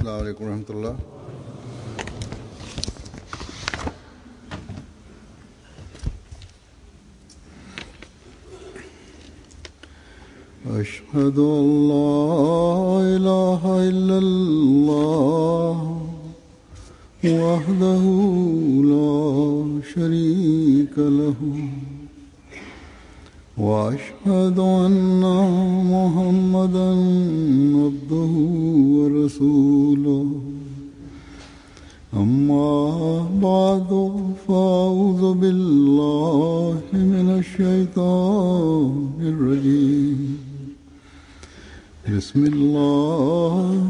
السلام عليكم ورحمة الله أشهد أن لا إله إلا الله وحده لا شريك له وأشهد أن محمدا عبده ورسوله أما بعد فأعوذ بالله من الشيطان الرجيم بسم الله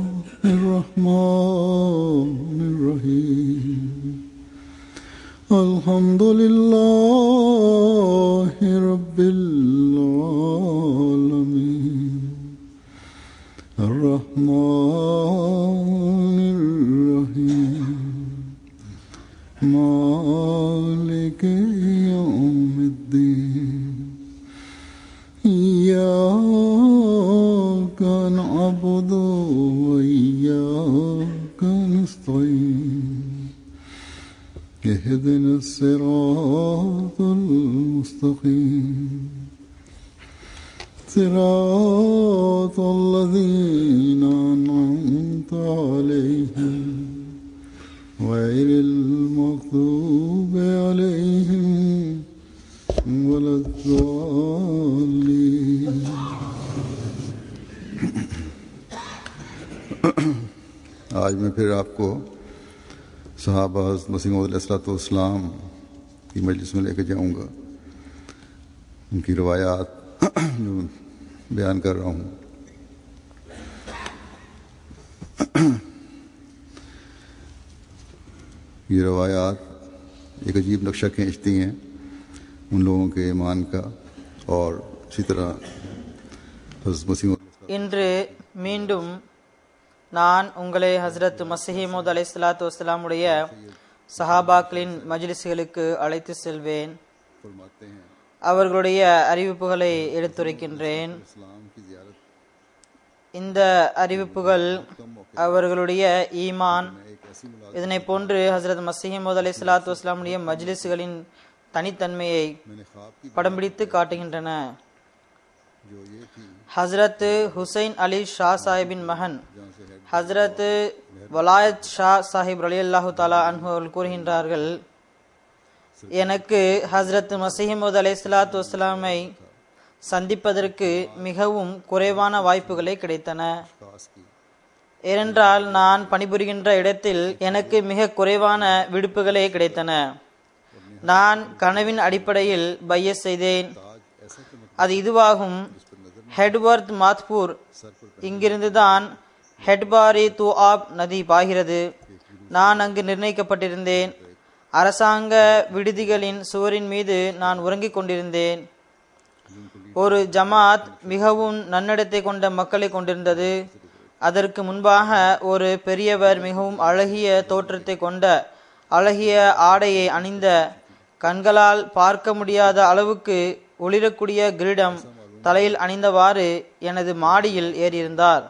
الرحمن الرحيم الحمد لله رب العالمين الرحمن الرحيم مالك يوم الدين إياك نعبد وإياك نستعين اهدنا الصراط المستقيم صراط الذين أنعمت عليهم غير المغضوب عليهم ولا الضالين आज मैं फिर आपको सहाबा मसीम की मजलिस में लेकर जाऊंगा उनकी रवायात जो बयान कर रहा हूँ ये रवायात एक अजीब नक्शा खींचती हैं उन लोगों के ईमान का और इसी तरह हज़रत मसीह இன்று மீண்டும் நான் உங்களை ஹஸ்ரத் மசிஹிமூத் அலை சலாத்து வஸ்லாமுடைய சஹாபாக்களின் மஜ்லிஸ்களுக்கு அழைத்து செல்வேன் फरमाते हैं அவர்களுடைய அறிவிப்புகளை எடுத்துரைக்கின்றேன் इस्लाम की जियारत இந்த அறிவிப்புகள் அவர்களுடைய ஈமான் एक ऐसी मुलाकात இதனை போன்று ஹசரத் மசிஹிமூத் அலை சலாத்து வஸ்லாமுடைய மஜ்லிஸ்களின் தனித்தன்மையை मैंने ख्वाब की படம் பிடித்து காட்டுகின்றன जो ये थी ஹஸ்ரத் ஹுசைன் அலி ஷா சாஹிபின் மகன் जहाँ से हेड ஹஸ்ரத் வலாயத் ஷா சாஹிப் அலி அல்லாஹு தாலா அன்ஹு அவர்கள் கூறுகின்றார்கள் எனக்கு ஹஸ்ரத் மசீமது அலை சலாத்து வஸ்லாமை சந்திப்பதற்கு மிகவும் குறைவான வாய்ப்புகளே கிடைத்தன खास की ஏனென்றால் நான் பணிபுரிகின்ற இடத்தில் எனக்கு மிக குறைவான விடுப்புகளே கிடைத்தன நான் கனவின் அடிப்படையில் பையஸ் செய்தேன் ताज ऐसा कि मतलब அது இதுவாகும் ஹெட்வர்த் மாத்பூர் இங்கிருந்துதான் ஹெட்பாரி தூ ஆப் நதி பாய்கிறது நான் அங்கு நிர்ணயிக்கப்பட்டிருந்தேன் அரசாங்க விடுதிகளின் சுவரின் மீது நான் உறங்கிக் கொண்டிருந்தேன் ஒரு ஜமாத் மிகவும் நன்னடத்தை கொண்ட மக்களை கொண்டிருந்தது அதற்கு முன்பாக ஒரு பெரியவர் மிகவும் அழகிய தோற்றத்தை கொண்ட அழகிய ஆடையை அணிந்த கண்களால் பார்க்க முடியாத அளவுக்கு ஒளிரக்கூடிய கிரீடம் தலையில் அணிந்தவாறு எனது மாடியில் ஏறியிருந்தார்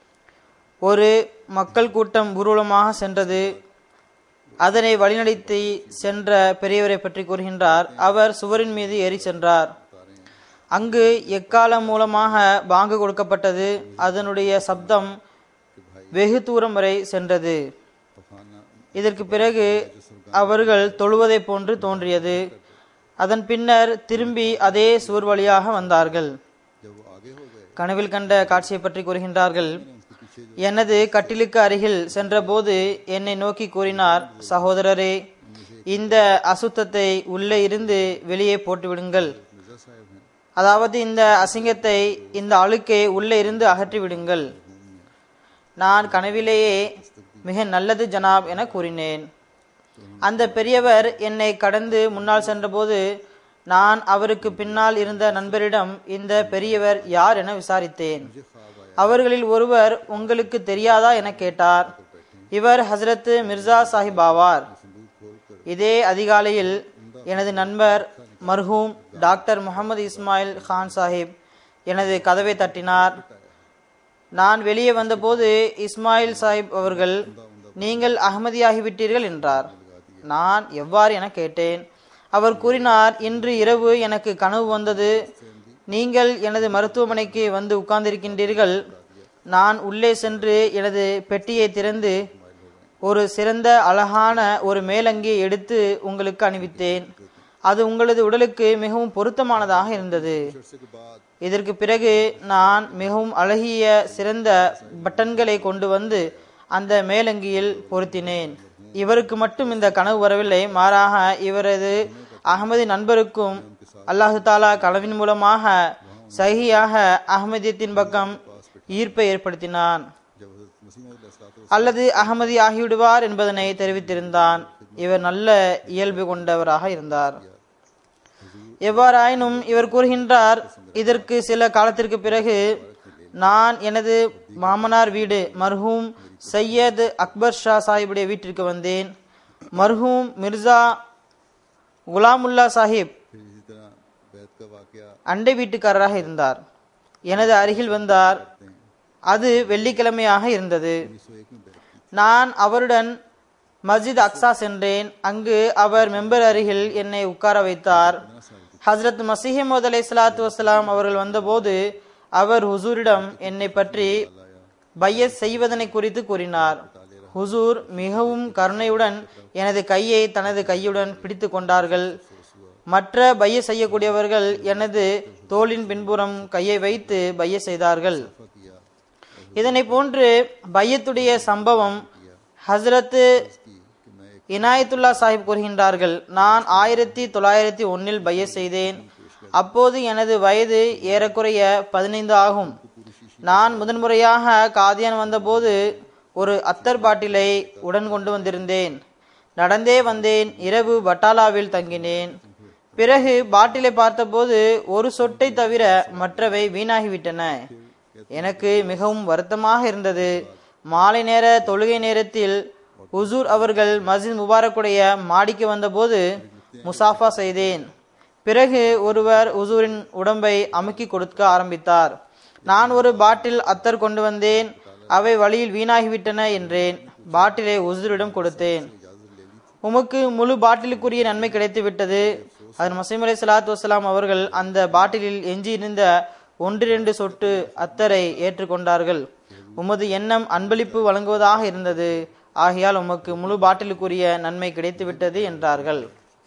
ஒரு மக்கள் கூட்டம் ஊர்வலமாக சென்றது அதனை வழிநடத்தி சென்ற பெரியவரை பற்றி கூறுகின்றார் அவர் சுவரின் மீது ஏறி சென்றார் அங்கு எக்காலம் மூலமாக பாங்கு கொடுக்கப்பட்டது அதனுடைய சப்தம் வெகு தூரம் வரை சென்றது तूफाना இதற்கு பிறகு அவர்கள் தொழுவதை போன்று தோன்றியது அதன் பின்னர் திரும்பி அதே சுவர் வழியாக வந்தார்கள் जब वो आगे हो गए கனவில் கண்ட காட்சியை பற்றி கூறுகின்றார்கள் எனது கட்டிலுக்கு அருகில் சென்றபோது என்னை நோக்கி கூறினார் சகோதரரே இந்த அசுத்தத்தை உள்ளே இருந்து வெளியே போட்டு விடுங்கள் मिर्जा साहब हैं அதாவது இந்த அசிங்கத்தை இந்த அழுக்கை உள்ளே இருந்து அகற்றி விடுங்கள் நான் கனவிலேயே மிக நல்லது ஜனாப் என கூறினேன் அந்த பெரியவர் என்னை கடந்து முன்னால் சென்றபோது நான் அவருக்கு பின்னால் இருந்த நண்பரிடம் இந்த பெரியவர் யார் என விசாரித்தேன் அவர்களில் ஒருவர் உங்களுக்கு தெரியாதா என கேட்டார் இவர் ஹசரத் மிர்சா சாஹிப் ஆவார் இதே அதிகாலையில் எனது நண்பர் மர்ஹூம் டாக்டர் முகமது இஸ்மாயில் கான் சாஹிப் எனது கதவை தட்டினார் நான் வெளியே வந்தபோது இஸ்மாயில் சாஹிப் அவர்கள் நீங்கள் அகமதியாகிவிட்டீர்கள் என்றார் நான் எவ்வாறு என கேட்டேன் அவர் கூறினார் இன்று இரவு எனக்கு கனவு வந்தது நீங்கள் எனது மருத்துவமனைக்கு வந்து உட்கார்ந்திருக்கின்றீர்கள் நான் உள்ளே சென்று எனது பெட்டியை திறந்து ஒரு சிறந்த அழகான ஒரு மேலங்கியை எடுத்து உங்களுக்கு அணிவித்தேன் அது உங்களது உடலுக்கு மிகவும் பொருத்தமானதாக இருந்தது இதற்கு பிறகு நான் மிகவும் அழகிய சிறந்த பட்டன்களை கொண்டு வந்து அந்த மேலங்கியில் பொருத்தினேன் இவருக்கு மட்டும் இந்த கனவு வரவில்லை மாறாக இவரது அகமதி நண்பருக்கும் அல்லாஹு தாலா கனவின் மூலமாக சகியாக அகமதியத்தின் பக்கம் ஈர்ப்பை ஏற்படுத்தினான் அல்லது அகமதி ஆகிவிடுவார் என்பதனை தெரிவித்திருந்தான் இவர் நல்ல இயல்பு கொண்டவராக இருந்தார் எவ்வாறாயினும் இவர் கூறுகின்றார் இதற்கு சில காலத்திற்கு பிறகு நான் எனது மாமனார் வீடு மர்ஹூம் சையத் அக்பர் ஷா சாஹிபுடைய வீட்டிற்கு வந்தேன் மர்ஹூம் மிர்சா குலாமுல்லா சாஹிப் फिर इसी तरह बैत का वाक़ அண்டை வீட்டுக்காரராக இருந்தார் எனது அருகில் வந்தார் அது வெள்ளிக்கிழமையாக இருந்தது நான் அவருடன் மஸ்ஜித் அக்ஸா சென்றேன் அங்கு அவர் மெம்பர் அருகில் என்னை உட்கார வைத்தார் ஹஸ்ரத் மசீஹமது அலை சலாத்து வசலாம் அவர்கள் வந்தபோது அவர் ஹுசூரிடம் என்னை பற்றி பையஸ் செய்வதனை குறித்து கூறினார் ஹுசூர் மிகவும் கருணையுடன் எனது கையை தனது கையுடன் பிடித்து கொண்டார்கள் மற்ற பைய செய்யக்கூடியவர்கள் எனது தோளின் பின்புறம் கையை வைத்து பைய செய்தார்கள் இதனை போன்று பையத்துடைய சம்பவம் ஹஸ்ரத் இனாயத்துல்லா சாஹிப் கூறுகின்றார்கள் நான் ஆயிரத்தி தொள்ளாயிரத்தி ஒன்னில் பைய செய்தேன் அப்போது எனது வயது ஏறக்குறைய பதினைந்து ஆகும் நான் முதன்முறையாக காதியான் வந்தபோது ஒரு அத்தர் பாட்டிலை உடன் கொண்டு வந்திருந்தேன் நடந்தே வந்தேன் இரவு பட்டாலாவில் தங்கினேன் பிறகு பாட்டிலை பார்த்தபோது ஒரு சொட்டை தவிர மற்றவை வீணாகிவிட்டன எனக்கு மிகவும் வருத்தமாக இருந்தது மாலை நேர தொழுகை நேரத்தில் ஹுசூர் அவர்கள் மஸ்ஜித் முபாரக்குடைய மாடிக்கு வந்தபோது முசாஃபா செய்தேன் பிறகு ஒருவர் ஹுசூரின் உடம்பை அமுக்கி கொடுக்க ஆரம்பித்தார் நான் ஒரு பாட்டில் அத்தர் கொண்டு வந்தேன் அவை வழியில் வீணாகிவிட்டன என்றேன் பாட்டிலை ஹுசூரிடம் கொடுத்தேன் உமக்கு முழு பாட்டிலுக்குரிய நன்மை கிடைத்து விட்டது அதன் மசீம் அலை சலாத்து வசலாம் அவர்கள் அந்த பாட்டிலில் எஞ்சியிருந்த ஒன்றிரண்டு சொட்டு அத்தரை ஏற்றுக்கொண்டார்கள் உமது எண்ணம் அன்பளிப்பு வழங்குவதாக இருந்தது ஆகையால் உமக்கு முழு பாட்டிலுக்குரிய நன்மை கிடைத்து விட்டது என்றார்கள்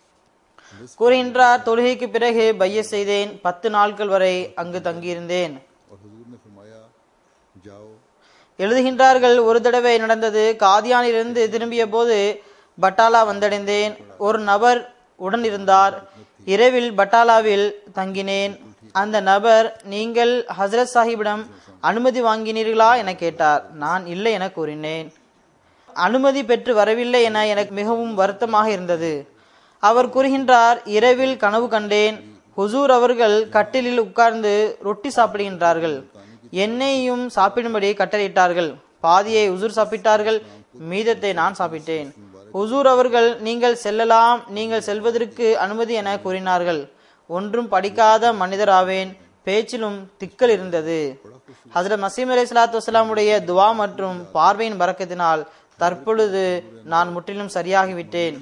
கூறுகின்றார் தொழுகைக்கு பிறகு பைய செய்தேன் பத்து நாட்கள் வரை அங்கு தங்கியிருந்தேன் और हुजूर ने फरमाया जाओ எழுதுகின்றார்கள் ஒரு தடவை நடந்தது காதியானிலிருந்து திரும்பிய போது பட்டாலா வந்தடைந்தேன் ஒரு நபர் உடன் இருந்தார் இரவில் பட்டாலாவில் தங்கினேன் அந்த நபர் நீங்கள் ஹசரத் சாஹிபிடம் அனுமதி வாங்கினீர்களா என கேட்டார் நான் இல்லை என கூறினேன் அனுமதி பெற்று வரவில்லை என எனக்கு மிகவும் வருத்தமாக இருந்தது அவர் கூறுகின்றார் இரவில் கனவு கண்டேன் ஹுசூர் அவர்கள் கட்டிலில் உட்கார்ந்து ரொட்டி சாப்பிடுகின்றார்கள் என்னையும் சாப்பிடும்படி கட்டளையிட்டார்கள் பாதியை ஹுசூர் சாப்பிட்டார்கள் மீதத்தை நான் சாப்பிட்டேன் ஹுசூர் அவர்கள் நீங்கள் செல்லலாம் நீங்கள் செல்வதற்கு அனுமதி என கூறினார்கள் ஒன்றும் படிக்காத மனிதராவேன் பேச்சிலும் திக்கல் இருந்தது ஹசரத் மசீம் அலி சலாத்து வசலாமுடைய துவா மற்றும் பார்வையின் பறக்கத்தினால் தற்பொழுது நான் முற்றிலும் சரியாகிவிட்டேன்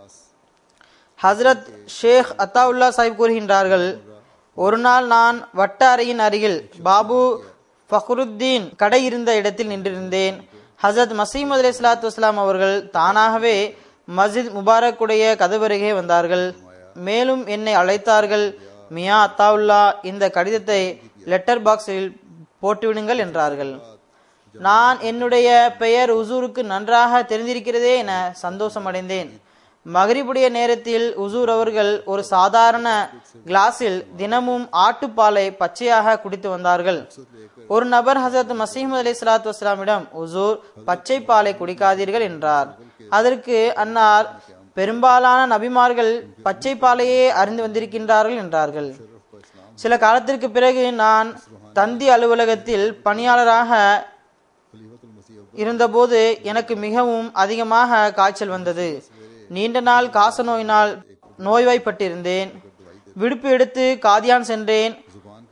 ஹசரத் ஷேக் அத்தாவுல்லா சாஹிப் கூறுகின்றார்கள் ஒரு நாள் நான் வட்ட அறையின் அருகில் பாபு ஃபக்ருத்தீன் கடை இருந்த இடத்தில் நின்றிருந்தேன் ஹசரத் மசீம் அலி சலாத்து வஸ்லாம் அவர்கள் தானாகவே மஸ்ஜித் முபாரக்குடைய கதவருகே வந்தார்கள் மேலும் என்னை அழைத்தார்கள் மியா அத்தாவுல்லா இந்த கடிதத்தை லெட்டர் பாக்ஸில் போட்டுவிடுங்கள் என்றார்கள் நான் என்னுடைய பெயர் உசூருக்கு நன்றாக தெரிந்திருக்கிறதே என சந்தோஷம் அடைந்தேன் மகரிபுடைய நேரத்தில் உசூர் அவர்கள் ஒரு சாதாரண கிளாஸில் தினமும் ஆட்டுப்பாலை பச்சையாக குடித்து வந்தார்கள் ஒரு நபர் ஹசரத் மசீம் அலி சலாத்து வஸ்லாமிடம் உசூர் பச்சை பாலை குடிக்காதீர்கள் என்றார் அதற்கு அன்னார் பெரும்பாலான நபிமார்கள் பச்சை பாலையே அறிந்து வந்திருக்கின்றார்கள் என்றார்கள் சில காலத்திற்கு பிறகு நான் தந்தி அலுவலகத்தில் பணியாளராக இருந்தபோது எனக்கு மிகவும் அதிகமாக காய்ச்சல் வந்தது நீண்ட நாள் காச நோயினால் நோய்வாய்ப்பட்டிருந்தேன் விடுப்பு எடுத்து காதியான் சென்றேன்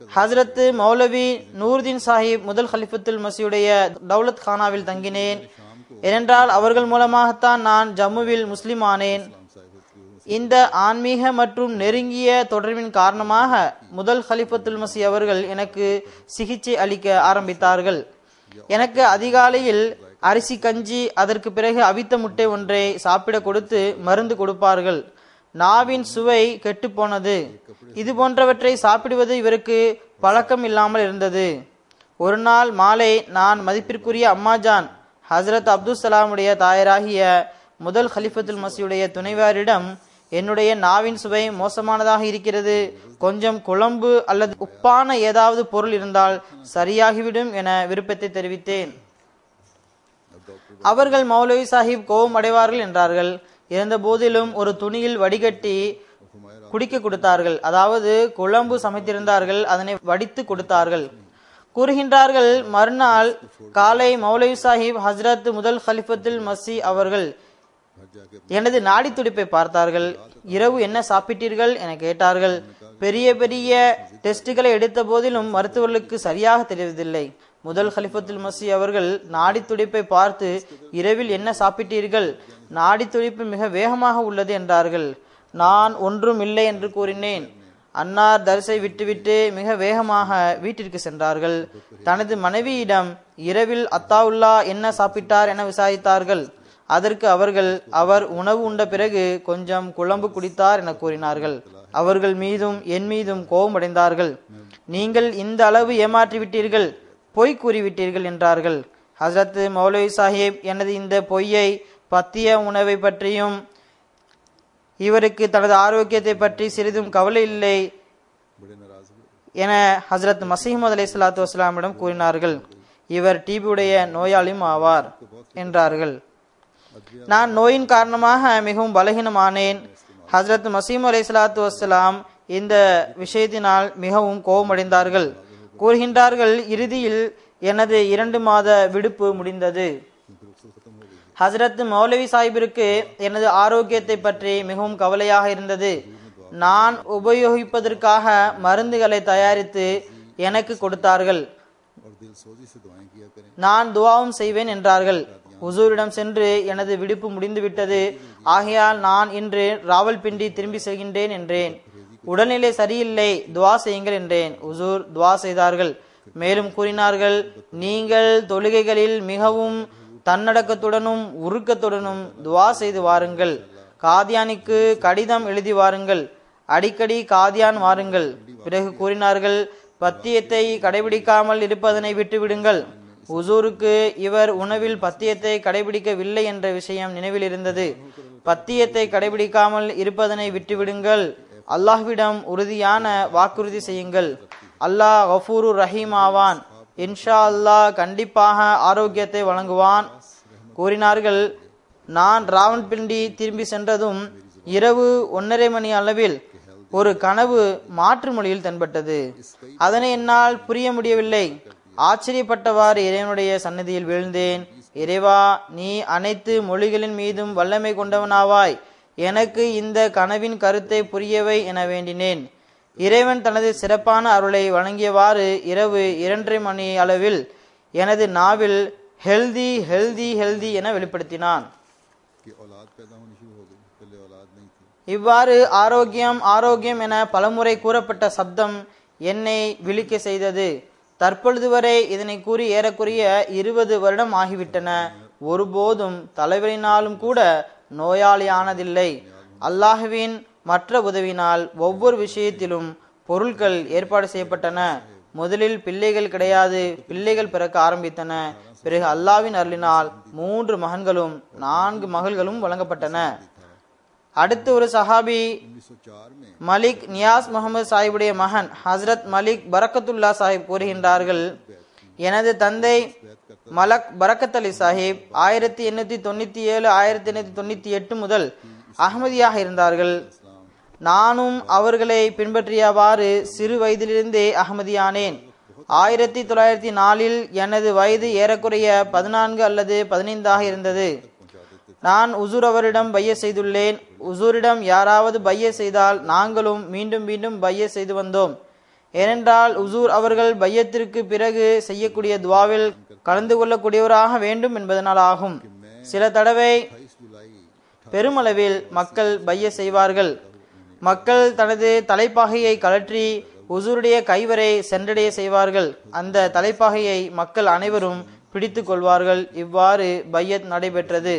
ஹஸ்ரத் மௌலவி நூர்தீன் சாஹிப் முதல் ஹலிஃபத்துல் மசியுடைய தௌலத் கானாவில் தங்கினேன் ஏனென்றால் அவர்கள் மூலமாகத்தான் நான் ஜம்முவில் முஸ்லிம் ஆனேன் இந்த ஆன்மீக மற்றும் நெருங்கிய தொடர்பின் காரணமாக முதல் ஹலிஃபத்துல் மசி அவர்கள் எனக்கு சிகிச்சை அளிக்க ஆரம்பித்தார்கள் எனக்கு அதிகாலையில் அரிசி கஞ்சி அதற்கு பிறகு அவித்த முட்டை ஒன்றை சாப்பிட கொடுத்து மருந்து கொடுப்பார்கள் நாவின் சுவை கெட்டுப்போனது இது போன்றவற்றை சாப்பிடுவது இவருக்கு பழக்கம் இல்லாமல் இருந்தது ஒரு நாள் மாலை நான் மதிப்பிற்குரிய அம்மாஜான் ஹசரத் அப்துல் சலாமுடைய தாயராகிய முதல் ஹலிஃபத்துல் மசியுடைய துணைவாரிடம் என்னுடைய நாவின் சுவை மோசமானதாக இருக்கிறது கொஞ்சம் குழம்பு அல்லது உப்பான ஏதாவது பொருள் இருந்தால் சரியாகிவிடும் என விருப்பத்தை தெரிவித்தேன் அவர்கள் மௌலவி சாஹிப் கோபம் அடைவார்கள் என்றார்கள் இருந்த போதிலும் ஒரு துணியில் வடிகட்டி குடிக்க கொடுத்தார்கள் அதாவது குழம்பு சமைத்திருந்தார்கள் அதனை வடித்து கொடுத்தார்கள் கூறுகின்றார்கள் மறுநாள் காலை மௌலவி சாஹிப் ஹஸ்ரத் முதல் ஹலிஃபத்துல் மசி அவர்கள் எனது நாடி துடிப்பை பார்த்தார்கள் இரவு என்ன சாப்பிட்டீர்கள் என கேட்டார்கள் பெரிய பெரிய டெஸ்டுகளை எடுத்த போதிலும் மருத்துவர்களுக்கு சரியாக தெரியவதில்லை முதல் ஹலிஃபத்துல் மசி அவர்கள் நாடி துடிப்பை பார்த்து இரவில் என்ன சாப்பிட்டீர்கள் நாடி துடிப்பு மிக வேகமாக உள்ளது என்றார்கள் நான் ஒன்றும் இல்லை என்று கூறினேன் அன்னார் தரிசை விட்டுவிட்டு மிக வேகமாக வீட்டிற்கு சென்றார்கள் தனது மனைவியிடம் இரவில் அத்தாவுல்லா என்ன சாப்பிட்டார் என விசாரித்தார்கள் அதற்கு அவர்கள் அவர் உணவு உண்ட பிறகு கொஞ்சம் குழம்பு குடித்தார் என கூறினார்கள் அவர்கள் மீதும் என் மீதும் கோபமடைந்தார்கள் நீங்கள் இந்த அளவு ஏமாற்றி விட்டீர்கள் பொய் கூறிவிட்டீர்கள் என்றார்கள் ஹசரத் மௌலவி சாஹிப் எனது இந்த பொய்யை பத்திய உணவை பற்றியும் இவருக்கு தனது ஆரோக்கியத்தை பற்றி சிறிதும் கவலை இல்லை என ஹசரத் மசீமது அலை சலாத்து வஸ்லாமிடம் கூறினார்கள் இவர் டிபியுடைய நோயாளியும் ஆவார் என்றார்கள் நான் நோயின் காரணமாக மிகவும் பலகீனமானேன் ஹசரத் மசீம் அலை சலாத்து வஸ்லாம் இந்த விஷயத்தினால் மிகவும் கோபமடைந்தார்கள் கூறுகின்றார்கள் இறுதியில் எனது இரண்டு மாத விடுப்பு முடிந்தது ஹசரத் மௌலவி சாஹிபிற்கு எனது ஆரோக்கியத்தை பற்றி மிகவும் கவலையாக இருந்தது நான் உபயோகிப்பதற்காக மருந்துகளை தயாரித்து எனக்கு கொடுத்தார்கள் நான் துவாவும் செய்வேன் என்றார்கள் ஹுசூரிடம் சென்று எனது விடுப்பு முடிந்துவிட்டது ஆகையால் நான் இன்று ராவல்பிண்டி திரும்பி செல்கின்றேன் என்றேன் உடல்நிலை சரியில்லை துவா செய்யுங்கள் என்றேன் உசூர் துவா செய்தார்கள் மேலும் கூறினார்கள் நீங்கள் தொழுகைகளில் மிகவும் தன்னடக்கத்துடனும் உருக்கத்துடனும் துவா செய்து வாருங்கள் காதியானிக்கு கடிதம் எழுதி வாருங்கள் அடிக்கடி காதியான் வாருங்கள் பிறகு கூறினார்கள் பத்தியத்தை கடைபிடிக்காமல் இருப்பதனை விட்டுவிடுங்கள் உசூருக்கு இவர் உணவில் பத்தியத்தை கடைபிடிக்கவில்லை என்ற விஷயம் நினைவில் இருந்தது பத்தியத்தை கடைபிடிக்காமல் இருப்பதனை விட்டுவிடுங்கள் அல்லாஹ்விடம் உறுதியான வாக்குறுதி செய்யுங்கள் அல்லாஹ் கஃபூரு ரஹீம் ஆவான் இன்ஷா அல்லாஹ் கண்டிப்பாக ஆரோக்கியத்தை வழங்குவான் கூறினார்கள் நான் ராவன்பிண்டி திரும்பி சென்றதும் இரவு ஒன்றரை மணி அளவில் ஒரு கனவு மாற்று மொழியில் தென்பட்டது அதனை என்னால் புரிய முடியவில்லை ஆச்சரியப்பட்டவாறு இறைவனுடைய சன்னதியில் வீழ்ந்தேன் இறைவா நீ அனைத்து மொழிகளின் மீதும் வல்லமை கொண்டவனாவாய் எனக்கு இந்த கனவின் கருத்தை புரியவை என வேண்டினேன் இறைவன் தனது சிறப்பான அருளை வழங்கியவாறு இரவு இரண்டரை மணி அளவில் எனது நாவில் ஹெல்தி ஹெல்தி ஹெல்தி என வெளிப்படுத்தினான் कि औलाद पैदा होनी शुरू हो गई पहले औलाद नहीं थी இவ்வாறு ஆரோக்கியம் ஆரோக்கியம் என பலமுறை கூறப்பட்ட சப்தம் என்னை விழிக்க செய்தது தற்பொழுது வரை இதனை கூறி ஏறக்குறைய இருபது வருடம் ஆகிவிட்டன ஒருபோதும் தலைவலினாலும் கூட நோயாளியானதில்லை அல்லாஹுவின் மற்ற உதவினால் ஒவ்வொரு விஷயத்திலும் பொருட்கள் ஏற்பாடு செய்யப்பட்டன முதலில் பிள்ளைகள் கிடையாது பிள்ளைகள் பிறக்க ஆரம்பித்தன பிறகு அல்லாவின் அருளினால் மூன்று மகன்களும் நான்கு மகள்களும் வழங்கப்பட்டன அடுத்து ஒரு சஹாபி 1904 में மலிக் நியாஸ் முகமது சாஹிபுடைய மகன் ஹஸ்ரத் மலிக் பரக்கத்துல்லா சாஹிப் கூறுகின்றார்கள் எனது தந்தை மலக் பரக்கத் அலி சாஹிப் ஆயிரத்தி எண்ணூத்தி தொண்ணூத்தி ஏழு ஆயிரத்தி எண்ணூத்தி தொண்ணூத்தி எட்டு முதல் அகமதியாக இருந்தார்கள் நானும் அவர்களை பின்பற்றியவாறு சிறு வயதிலிருந்தே அகமதியானேன் ஆயிரத்தி தொள்ளாயிரத்தி நாலில் எனது வயது ஏறக்குறைய பதினான்கு அல்லது பதினைந்தாக இருந்தது நான் உசூர் அவரிடம் பைய செய்துள்ளேன் உசூரிடம் யாராவது பைய செய்தால் நாங்களும் மீண்டும் மீண்டும் பைய செய்து வந்தோம் ஏனென்றால் உசூர் அவர்கள் பையத்திற்கு பிறகு செய்யக்கூடிய துவாவில் கலந்து கொள்ளக்கூடியவராக வேண்டும் என்பதனால் ஆகும் சில தடவை பெருமளவில் மக்கள் பைய செய்வார்கள் மக்கள் தனது தலைப்பாகையை கழற்றி உசூருடைய கைவரை சென்றடைய செய்வார்கள் அந்த தலைப்பாகையை மக்கள் அனைவரும் பிடித்து கொள்வார்கள் இவ்வாறு பையத் நடைபெற்றது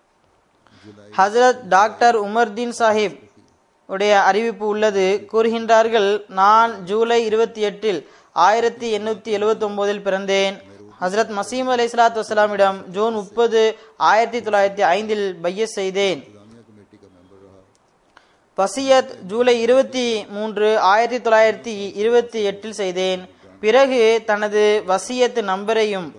ஹசரத் டாக்டர் உமர்தீன் சாஹிப் உடைய அறிவிப்பு உள்ளது கூறுகின்றார்கள் நான் ஜூலை இருபத்தி எட்டில் ஆயிரத்தி எண்ணூத்தி எழுவத்தி ஒன்பதில் பிறந்தேன் ஹசரத் மசீம் அலை சலாத்து வசலாமிடம் ஜூன் முப்பது ஆயிரத்தி தொள்ளாயிரத்தி ஐந்தில் பைய செய்தேன் வசியத் ஜூலை இருபத்தி மூன்று ஆயிரத்தி தொள்ளாயிரத்தி இருபத்தி எட்டில் செய்தேன் பிறகு தனது வசியத் நம்பரையும்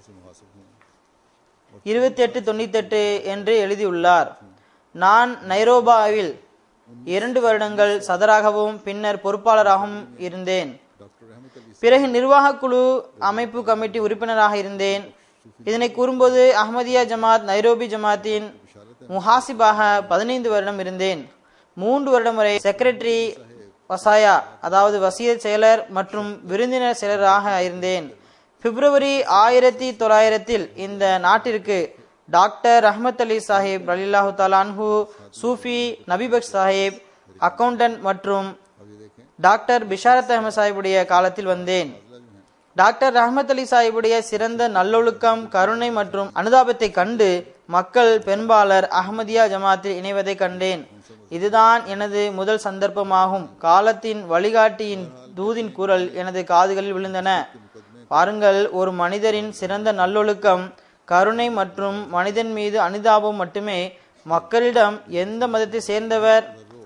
இருபத்தி எட்டு தொண்ணூத்தி எட்டு என்று எழுதியுள்ளார் நான் நைரோபாவில் இரண்டு வருடங்கள் சதராகவும் பின்னர் பொறுப்பாளராகவும் இருந்தேன் பிறகு நிர்வாக குழு அமைப்பு கமிட்டி உறுப்பினராக இருந்தேன் இதனை கூறும்போது அஹ்மதியா ஜமாத் நைரோபி ஜமாத்தின் முஹாசிபாக பதினைந்து வருடம் இருந்தேன் மூன்று வருடம் வரை செக்ரட்டரி வசாயா அதாவது வசியத் செயலர் மற்றும் விருந்தினர் செயலராக இருந்தேன் பிப்ரவரி ஆயிரத்தி தொள்ளாயிரத்தில் இந்த நாட்டிற்கு டாக்டர் ரஹமத் அலி சாஹிப் அலில்லாஹு தாலான்ஹு சூஃபி நபிபக் சாஹிப் அக்கவுண்டன்ட் மற்றும் டாக்டர் பிஷாரத் அஹமத் சாஹிபுடைய காலத்தில் வந்தேன் டாக்டர் ரஹமத் அலி சாஹிபுடைய சிறந்த நல்லொழுக்கம் கருணை மற்றும் அனுதாபத்தை கண்டு மக்கள் பெரும்பாலர் அஹமதியா ஜமாத்தில் இணைவதை கண்டேன் இதுதான் எனது முதல் சந்தர்ப்பமாகும் காலத்தின் வழிகாட்டியின் தூதின் குரல் எனது காதுகளில் விழுந்தன பாருங்கள் ஒரு மனிதரின் சிறந்த நல்லொழுக்கம் கருணை மற்றும் மனிதன் மீது அனுதாபம் மட்டுமே மக்களிடம் எந்த மதத்தை சேர்ந்தவர்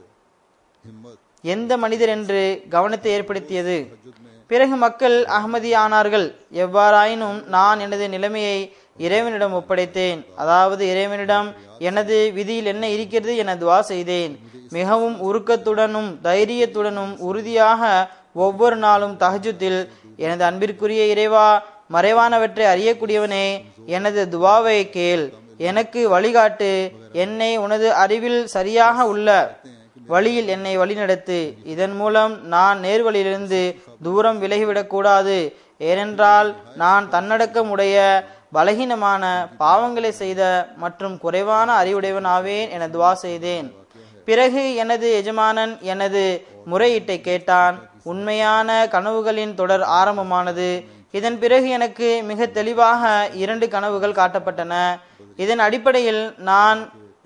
எந்த மனிதர் என்று கவனத்தை ஏற்படுத்தியது பிறகு மக்கள் அகமதி ஆனார்கள் எவ்வாறாயினும் நான் எனது நிலைமையை இறைவனிடம் ஒப்படைத்தேன் அதாவது இறைவனிடம் எனது விதியில் என்ன இருக்கிறது என துவா செய்தேன் மிகவும் உருக்கத்துடனும் தைரியத்துடனும் உறுதியாக ஒவ்வொரு நாளும் தஹஜுத்தில் எனது அன்பிற்குரிய இறைவா மறைவானவற்றை அறியக்கூடியவனே எனது துவாவை கேள் எனக்கு வழிகாட்டு என்னை உனது அறிவில் சரியாக உள்ள வழியில் என்னை வழிநடத்து இதன் மூலம் நான் நேர்வழியிலிருந்து தூரம் விலகிவிடக் கூடாது ஏனென்றால் நான் தன்னடக்கம் உடைய பலகீனமான பாவங்களை செய்த மற்றும் குறைவான அறிவுடையவனாவேன் என துவா செய்தேன் பிறகு எனது எஜமானன் எனது முறையீட்டை கேட்டான் உண்மையான கனவுகளின் தொடர் ஆரம்பமானது இதன் பிறகு எனக்கு மிக தெளிவாக இரண்டு கனவுகள் காட்டப்பட்டன இதன் அடிப்படையில் நான்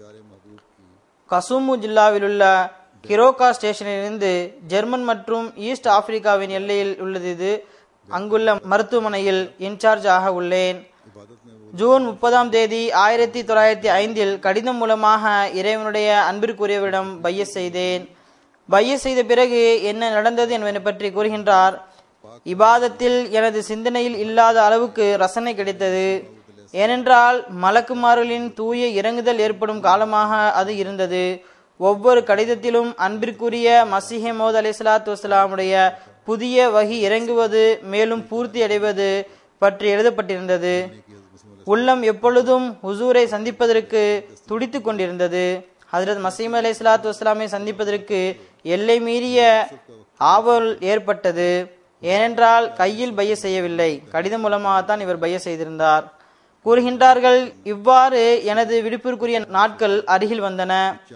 கசூமு ஜில்லாவிலுள்ள கிரோகா ஸ்டேஷனிலிருந்து ஜெர்மன் மற்றும் ஈஸ்ட் ஆப்பிரிக்காவின் எல்லையில் உள்ளது இது அங்குள்ள மருத்துவமனையில் இன்சார்ஜ் ஆக உள்ளேன் ஜூன் முப்பதாம் தேதி ஆயிரத்தி தொள்ளாயிரத்தி ஐந்தில் கடிதம் மூலமாக இறைவனுடைய அன்பிற்குரியவரிடம் பைய செய்தேன் பைய செய்த பிறகு என்ன நடந்தது என்பதை பற்றி கூறுகின்றார் இபாதத்தில் எனது சிந்தனையில் இல்லாத அளவுக்கு ரசனை கிடைத்தது ஏனென்றால் மலக்குமார்களின் தூய இறங்குதல் ஏற்படும் காலமாக அது இருந்தது ஒவ்வொரு கடிதத்திலும் அன்பிற்குரிய மசிஹே மோத் அலி சலாத்து வஸ்லாமுடைய புதிய வகி இறங்குவது மேலும் பூர்த்தி அடைவது பற்றி எழுதப்பட்டிருந்தது உள்ளம் எப்பொழுதும் ஹுசூரை சந்திப்பதற்கு துடித்து கொண்டிருந்தது ஹசரத் மசீம் அலி சலாத்து வஸ்லாமை சந்திப்பதற்கு எல்லை மீறிய ஆவல் ஏற்பட்டது ஏனென்றால் கையில் பைய செய்யவில்லை கடிதம் மூலமாகத்தான் இவர் பைய செய்திருந்தார் கூறுகின்றார்கள் இவ்வாறு எனது விடுப்பிற்குரிய நாட்கள் அருகில் வந்தன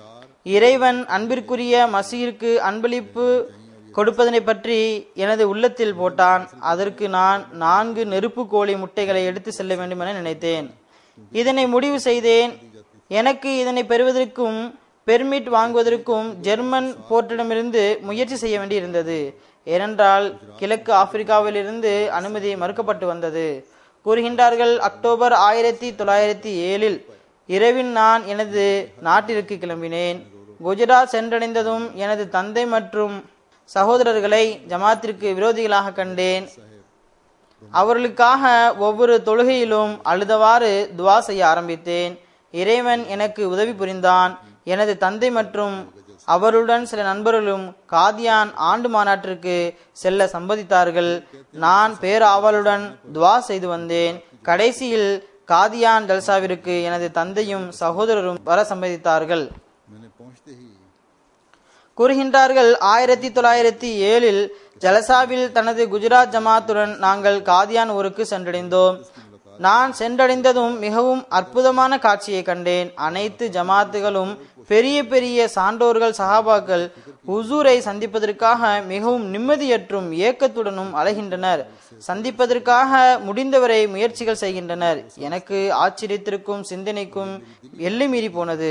இறைவன் அன்பிற்குரிய மசீருக்கு அன்பளிப்பு கொடுப்பதனை பற்றி எனது உள்ளத்தில் போட்டான் அதற்கு நான் நான்கு நெருப்பு கோழி முட்டைகளை எடுத்து செல்ல வேண்டும் என நினைத்தேன் இதனை முடிவு செய்தேன் எனக்கு இதனை பெறுவதற்கும் பெர்மிட் வாங்குவதற்கும் ஜெர்மன் போர்ட்டிடமிருந்து முயற்சி செய்ய வேண்டியிருந்தது ஏனென்றால் கிழக்கு ஆப்பிரிக்காவிலிருந்து அனுமதி மறுக்கப்பட்டு வந்தது கூறுகின்றார்கள் அக்டோபர் ஆயிரத்தி தொள்ளாயிரத்தி ஏழில் இரவில் நான் எனது நாட்டிற்கு கிளம்பினேன் குஜராத் சென்றடைந்ததும் எனது தந்தை மற்றும் சகோதரர்களை ஜமாத்திற்கு விரோதிகளாக கண்டேன் அவர்களுக்காக ஒவ்வொரு தொழுகையிலும் அழுதவாறு துவா செய்ய ஆரம்பித்தேன் இறைவன் எனக்கு உதவி புரிந்தான் எனது தந்தை மற்றும் அவருடன் சில நண்பர்களும் காதியான் ஆண்டு மாநாட்டிற்கு செல்ல சம்மதித்தார்கள் நான் பேராவலுடன் துவா செய்து வந்தேன் கடைசியில் காதியான் ஜல்சாவிற்கு எனது தந்தையும் சகோதரரும் வர சம்மதித்தார்கள் मैंने पहुंचते ही கூறுகின்றார்கள் ஆயிரத்தி தொள்ளாயிரத்தி ஏழில் ஜலசாவில் தனது குஜராத் ஜமாத்துடன் நாங்கள் காதியான் ஊருக்கு சென்றடைந்தோம் நான் சென்றடைந்ததும் மிகவும் அற்புதமான காட்சியை கண்டேன் அனைத்து ஜமாத்துகளும் பெரிய பெரிய சான்றோர்கள் சஹாபாக்கள் உசூரை சந்திப்பதற்காக மிகவும் நிம்மதியற்றும் ஏக்கத்துடனும் அலைகின்றனர் சந்திப்பதற்காக முடிந்தவரை முயற்சிகள் செய்கின்றனர் எனக்கு ஆச்சரியத்திற்கும் சிந்தனைக்கும் எல்லை மீறி போனது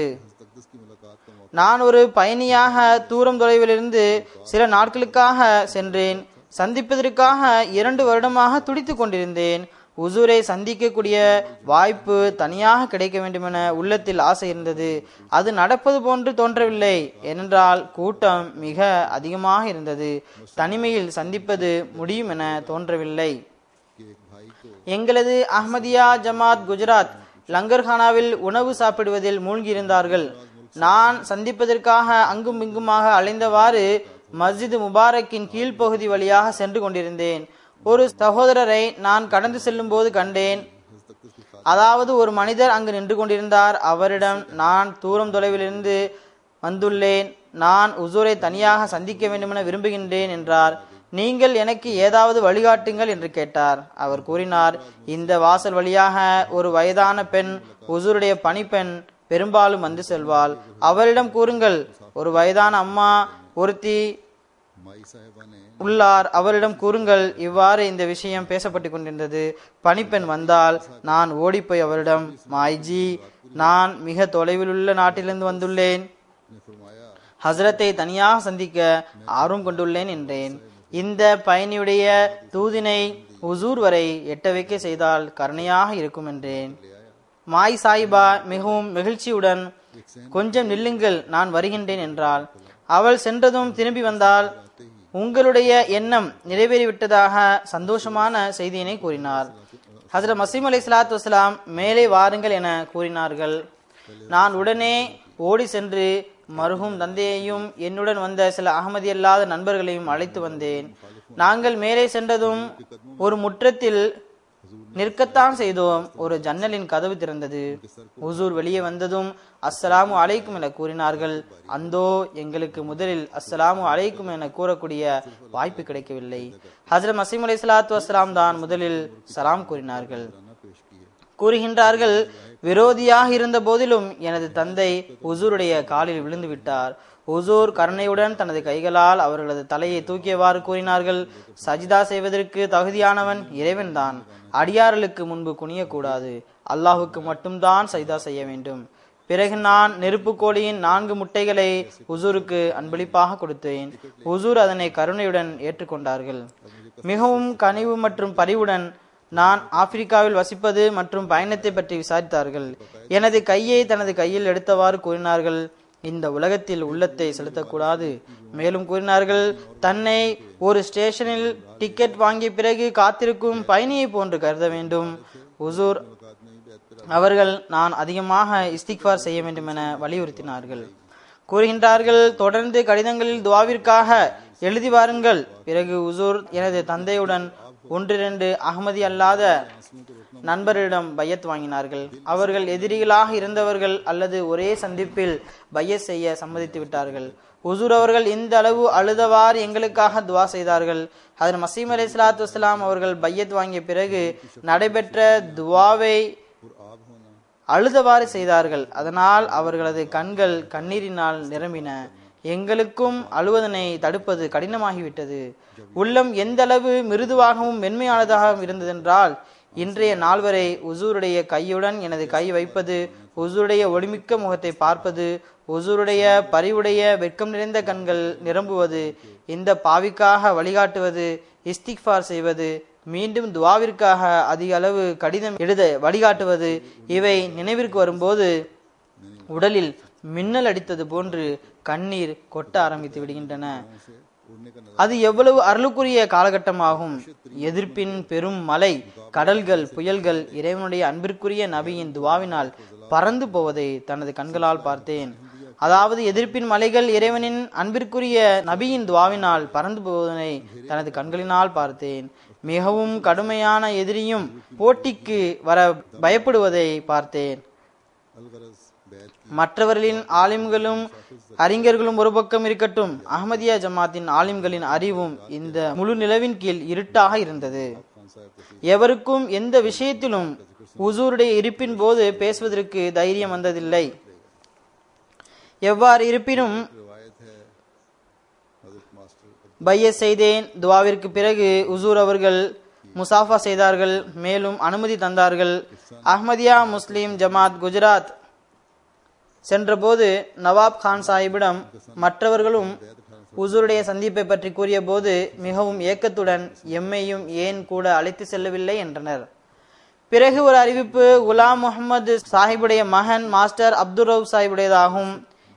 நான் ஒரு பயணியாக தூரம் தொலைவிலிருந்து சில நாட்களுக்காக சென்றேன் சந்திப்பதற்காக இரண்டு வருடமாக துடித்துக் கொண்டிருந்தேன் உசூரை சந்திக்கக்கூடிய வாய்ப்பு தனியாக கிடைக்க வேண்டுமென உள்ளத்தில் ஆசை இருந்தது அது நடப்பது போன்று தோன்றவில்லை ஏனென்றால் கூட்டம் மிக அதிகமாக இருந்தது தனிமையில் சந்திப்பது முடியும் என தோன்றவில்லை எங்களது அஹ்மதியா ஜமாத் குஜராத் லங்கர்கானாவில் உணவு சாப்பிடுவதில் மூழ்கியிருந்தார்கள் நான் சந்திப்பதற்காக அங்கும் இங்குமாக அலைந்தவாறு மஸ்ஜித் முபாரக்கின் கீழ்ப்பகுதி வழியாக சென்று கொண்டிருந்தேன் ஒரு சகோதரரை நான் கடந்து செல்லும் போது கண்டேன் அதாவது ஒரு மனிதர் அங்கு நின்று கொண்டிருந்தார் அவரிடம் நான் தூரம் தொலைவிலிருந்து வந்துள்ளேன் நான் உசூரை தனியாக சந்திக்க வேண்டுமென விரும்புகின்றேன் என்றார் நீங்கள் எனக்கு ஏதாவது வழிகாட்டுங்கள் என்று கேட்டார் அவர் கூறினார் இந்த வாசல் வழியாக ஒரு வயதான பெண் உசூருடைய பணிப்பெண் பெரும்பாலும் வந்து செல்வாள் அவரிடம் கூறுங்கள் ஒரு வயதான அம்மா ஒருத்தி माई साहिबा ने உள்ளார் அவரிடம் கூறுங்கள் இவ்வாறு இந்த விஷயம் பேசப்பட்டு கொண்டிருந்தது பணிப்பெண் வந்தால் நான் ஓடிப்போய் அவரிடம் மாய்ஜி நான் மிக தொலைவில் உள்ள நாட்டிலிருந்து வந்துள்ளேன் ने फरमाया ஹசரத்தை தனியாக சந்திக்க ஆர்வம் கொண்டுள்ளேன் என்றேன் இந்த பயணியுடைய தூதினை உசூர் வரை எட்ட வைக்க செய்தால் கருணையாக இருக்கும் என்றேன் மாய் சாயிபா மிகவும் மகிழ்ச்சியுடன் கொஞ்சம் நில்லுங்கள் நான் வருகின்றேன் என்றாள் அவள் சென்றதும் திரும்பி வந்தால் உங்களுடைய எண்ணம் நிறைவேறிவிட்டதாக சந்தோஷமான செய்தியினை கூறினார் ஹசரத் மசீம் அலி சலாத்து வசலாம் மேலே வாருங்கள் என கூறினார்கள் நான் உடனே ஓடி சென்று மருகும் தந்தையையும் என்னுடன் வந்த சில அகமதி அல்லாத நண்பர்களையும் அழைத்து வந்தேன் நாங்கள் மேலே சென்றதும் ஒரு முற்றத்தில் நிற்கத்தான் செய்தோம் ஒரு ஜன்னலின் கதவு திறந்தது உசூர் வெளியே வந்ததும் அஸ்ஸலாமு அலைக்கும் என கூறினார்கள் அந்தோ எங்களுக்கு முதலில் அஸ்ஸலாமு அலைக்கும் என கூறக்கூடிய வாய்ப்பு கிடைக்கவில்லை ஹஜரத் மசீம் அலை சலாத்து வஸ்லாம் தான் முதலில் சலாம் கூறினார்கள் கூறுகின்றார்கள் விரோதியாக இருந்த போதிலும் எனது தந்தை உசூருடைய காலில் விழுந்து விட்டார் உசூர் கருணையுடன் தனது கைகளால் அவர்களது தலையை தூக்கியவாறு கூறினார்கள் சஜிதா செய்வதற்கு தகுதியானவன் இறைவன்தான் அடியார்களுக்கு முன்பு குனியக்கூடாது அல்லாஹுக்கு மட்டும்தான் சஜிதா செய்ய வேண்டும் பிறகு நான் நெருப்பு கோழியின் நான்கு முட்டைகளை உசூருக்கு அன்பளிப்பாக கொடுத்தேன் உசூர் அதனை கருணையுடன் ஏற்றுக்கொண்டார்கள் மிகவும் கனிவு மற்றும் பரிவுடன் நான் ஆப்பிரிக்காவில் வசிப்பது மற்றும் பயணத்தை பற்றி விசாரித்தார்கள் எனது கையை தனது கையில் எடுத்தவாறு கூறினார்கள் இந்த உலகத்தில் உள்ளத்தை செலுத்தக்கூடாது மேலும் கூறினார்கள் தன்னை ஒரு ஸ்டேஷனில் டிக்கெட் வாங்கிய பிறகு காத்திருக்கும் பயணியை போன்று கருத வேண்டும் உசூர் அவர்கள் நான் அதிகமாக இஸ்திக்பார் செய்ய வேண்டும் என வலியுறுத்தினார்கள் கூறுகின்றார்கள் தொடர்ந்து கடிதங்களில் துவாவிற்காக எழுதி வாருங்கள் பிறகு உசூர் எனது தந்தையுடன் ஒன்றிரண்டு அகமதி அல்லாத நண்பரிடம் பையத் வாங்கினார்கள் அவர்கள் எதிரிகளாக இருந்தவர்கள் அல்லது ஒரே சந்திப்பில் பையத் செய்ய சம்மதித்து விட்டார்கள் உசூர் அவர்கள் இந்த அளவு அழுதவாறு எங்களுக்காக துவா செய்தார்கள் அதில் மசீம் அலி சலாத்து வஸ்லாம் அவர்கள் பையத் வாங்கிய பிறகு நடைபெற்ற துவாவை அழுதவாறு செய்தார்கள் அதனால் அவர்களது கண்கள் கண்ணீரினால் நிரம்பின எங்களுக்கும் அழுவதனை தடுப்பது கடினமாகிவிட்டது உள்ளம் எந்த அளவு மிருதுவாகவும் மென்மையானதாகவும் இருந்ததென்றால் இன்றைய நாள் வரை உசூருடைய கையுடன் எனது கை வைப்பது உசூருடைய ஒளிமிக்க முகத்தை பார்ப்பது உசூருடைய பரிவுடைய வெட்கம் நிறைந்த கண்கள் நிரம்புவது இந்த பாவிக்காக வழிகாட்டுவது இஸ்திக்பார் செய்வது மீண்டும் துவாவிற்காக அதிக அளவு கடிதம் எழுத வழிகாட்டுவது இவை நினைவிற்கு வரும்போது உடலில் மின்னல் அடித்தது போன்று கண்ணீர் கொட்ட ஆரம்பித்து விடுகின்றன அது எவ்வளவு அருளுக்குரிய காலகட்டமாகும் எதிர்ப்பின் பெரும் மலை கடல்கள் புயல்கள் இறைவனுடைய அன்பிற்குரிய நபியின் துவாவினால் பறந்து போவதை தனது கண்களால் பார்த்தேன் அதாவது எதிர்ப்பின் மலைகள் இறைவனின் அன்பிற்குரிய நபியின் துவாவினால் பறந்து போவதனை தனது கண்களினால் பார்த்தேன் மிகவும் கடுமையான எதிரியும் போட்டிக்கு வர பயப்படுவதை பார்த்தேன் மற்றவர்களின் ஆலிம்களும் அறிஞர்களும் ஒரு பக்கம் இருக்கட்டும் அஹமதியா ஜமாத்தின் ஆலிம்களின் அறிவும் இந்த முழு நிலவின் கீழ் இருட்டாக இருந்தது எவருக்கும் எந்த விஷயத்திலும் உசூருடைய இருப்பின் போது பேசுவதற்கு தைரியம் வந்ததில்லை எவ்வாறு இருப்பினும் பைய செய்தேன் துவாவிற்கு பிறகு உசூர் அவர்கள் முசாஃபா செய்தார்கள் மேலும் அனுமதி தந்தார்கள் அஹ்மதியா முஸ்லிம் ஜமாத் குஜராத் சென்றபோது நவாப் கான் சாஹிபிடம் மற்றவர்களும் உசூருடைய சந்திப்பை பற்றி கூறிய போது மிகவும் ஏக்கத்துடன் எம்மையும் ஏன் கூட அழைத்து செல்லவில்லை என்றனர் பிறகு ஒரு அறிவிப்பு குலாம் முகமது சாஹிபுடைய மகன் மாஸ்டர் அப்துல் ரவுப் சாஹிபுடையதாகும்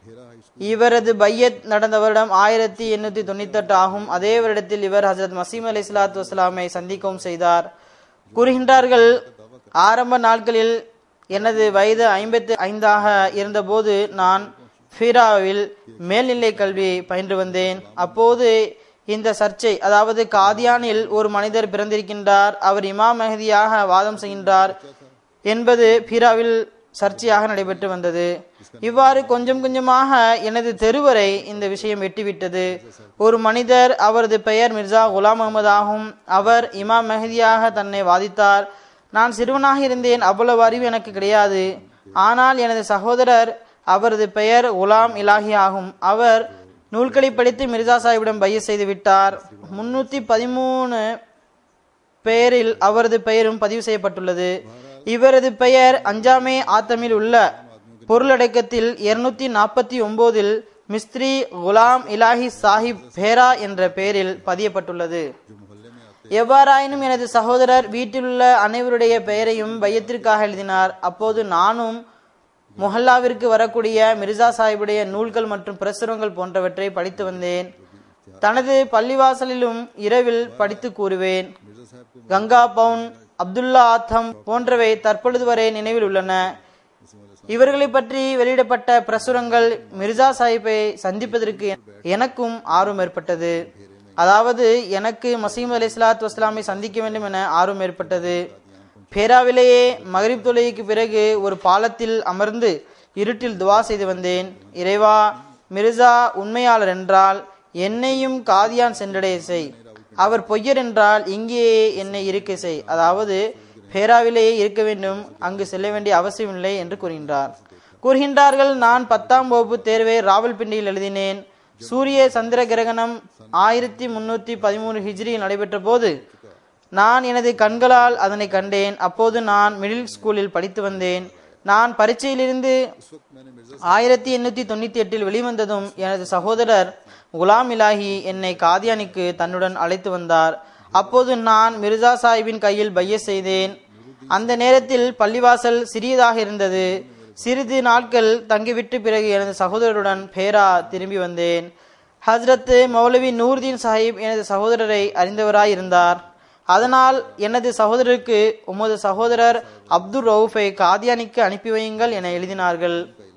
இவரது பையத் நடந்த வருடம் ஆயிரத்தி எண்ணூத்தி தொண்ணூத்தி எட்டு ஆகும் அதே வருடத்தில் இவர் ஹசரத் மசீம் அலி இஸ்லாத்து வஸ்லாமை சந்திக்கவும் செய்தார் கூறுகின்றார்கள் ஆரம்ப நாட்களில் எனது வயது ஐம்பத்தி ஐந்தாக இருந்தபோது நான் ஃபீராவில் மேல்நிலை கல்வி பயின்று வந்தேன் அப்போது இந்த சர்ச்சை அதாவது காதியானில் ஒரு மனிதர் பிறந்திருக்கின்றார் அவர் இமாம் மெஹதியாக வாதம் செய்கின்றார் என்பது பீராவில் சர்ச்சையாக நடைபெற்று வந்தது இவ்வாறு கொஞ்சம் கொஞ்சமாக எனது தெருவரை இந்த விஷயம் எட்டிவிட்டது ஒரு மனிதர் அவரது பெயர் மிர்சா குலாம் அகமது ஆகும் அவர் இமாம் மெஹதியாக தன்னை வாதித்தார் நான் சிறுவனாக இருந்தேன் அவ்வளவு அறிவு எனக்கு கிடையாது ஆனால் எனது சகோதரர் அவரது பெயர் குலாம் இலாஹி ஆகும் அவர் நூல்களை படித்து மிர்சா சாஹிபிடம் பைய செய்து விட்டார் முன்னூத்தி பதிமூணு பெயரில் அவரது பெயரும் பதிவு செய்யப்பட்டுள்ளது இவரது பெயர் அஞ்சாமே ஆத்தமில் உள்ள பொருளடக்கத்தில் இருநூத்தி நாற்பத்தி ஒன்பதில் மிஸ்த்ரி குலாம் இலாஹி சாஹிப் பேரா என்ற பெயரில் பதியப்பட்டுள்ளது எவ்வாறாயினும் எனது சகோதரர் வீட்டிலுள்ள அனைவருடைய பெயரையும் பையத்திற்காக எழுதினார் அப்போது நானும் மொஹல்லாவிற்கு வரக்கூடிய மிர்சா சாஹிபுடைய நூல்கள் மற்றும் பிரசுரங்கள் போன்றவற்றை படித்து வந்தேன் தனது பள்ளிவாசலிலும் இரவில் படித்து கூறுவேன் கங்கா பவுன் அப்துல்லா ஆத்தம் போன்றவை தற்பொழுது வரை நினைவில் உள்ளன இவர்களை பற்றி வெளியிடப்பட்ட பிரசுரங்கள் மிர்சா சாஹிப்பை சந்திப்பதற்கு எனக்கும் ஆர்வம் ஏற்பட்டது அதாவது எனக்கு மசீம் அலி இஸ்லாத் வஸ்லாமை சந்திக்க வேண்டும் என ஆர்வம் ஏற்பட்டது பேராவிலேயே மகரிப் தொழுகைக்கு பிறகு ஒரு பாலத்தில் அமர்ந்து இருட்டில் துவா செய்து வந்தேன் இறைவா மிர்சா உண்மையாளர் என்றால் என்னையும் காதியான் சென்றடைய செய் அவர் பொய்யர் என்றால் இங்கேயே என்னை இருக்க செய் அதாவது பேராவிலேயே இருக்க வேண்டும் அங்கு செல்ல வேண்டிய அவசியமில்லை என்று கூறுகின்றார் கூறுகின்றார்கள் நான் பத்தாம் வகுப்பு தேர்வை ராவல்பிண்டியில் எழுதினேன் சூரிய சந்திர கிரகணம் ஆயிரத்தி முன்னூத்தி பதிமூணு ஹிஜ்ரியில் நடைபெற்ற போது நான் எனது கண்களால் அதனை கண்டேன் அப்போது நான் மிடில் ஸ்கூலில் படித்து வந்தேன் நான் பரீட்சையிலிருந்து ஆயிரத்தி எண்ணூத்தி தொண்ணூத்தி எட்டில் வெளிவந்ததும் எனது சகோதரர் குலாம் இலாஹி என்னை காதியானிக்கு தன்னுடன் அழைத்து வந்தார் அப்போது நான் மிர்சா சாஹிபின் கையில் பைய செய்தேன் அந்த நேரத்தில் பள்ளிவாசல் சிறியதாக இருந்தது சிறிது நாட்கள் தங்கிவிட்டு பிறகு எனது சகோதரருடன் பேரா திரும்பி வந்தேன் ஹஸ்ரத் மௌலவி நூர்தீன் சாஹிப் எனது சகோதரரை அறிந்தவராய் இருந்தார் அதனால் எனது சகோதரருக்கு உமது சகோதரர் அப்துல் ரவுஃபை காதியானிக்கு அனுப்பி வையுங்கள் என எழுதினார்கள்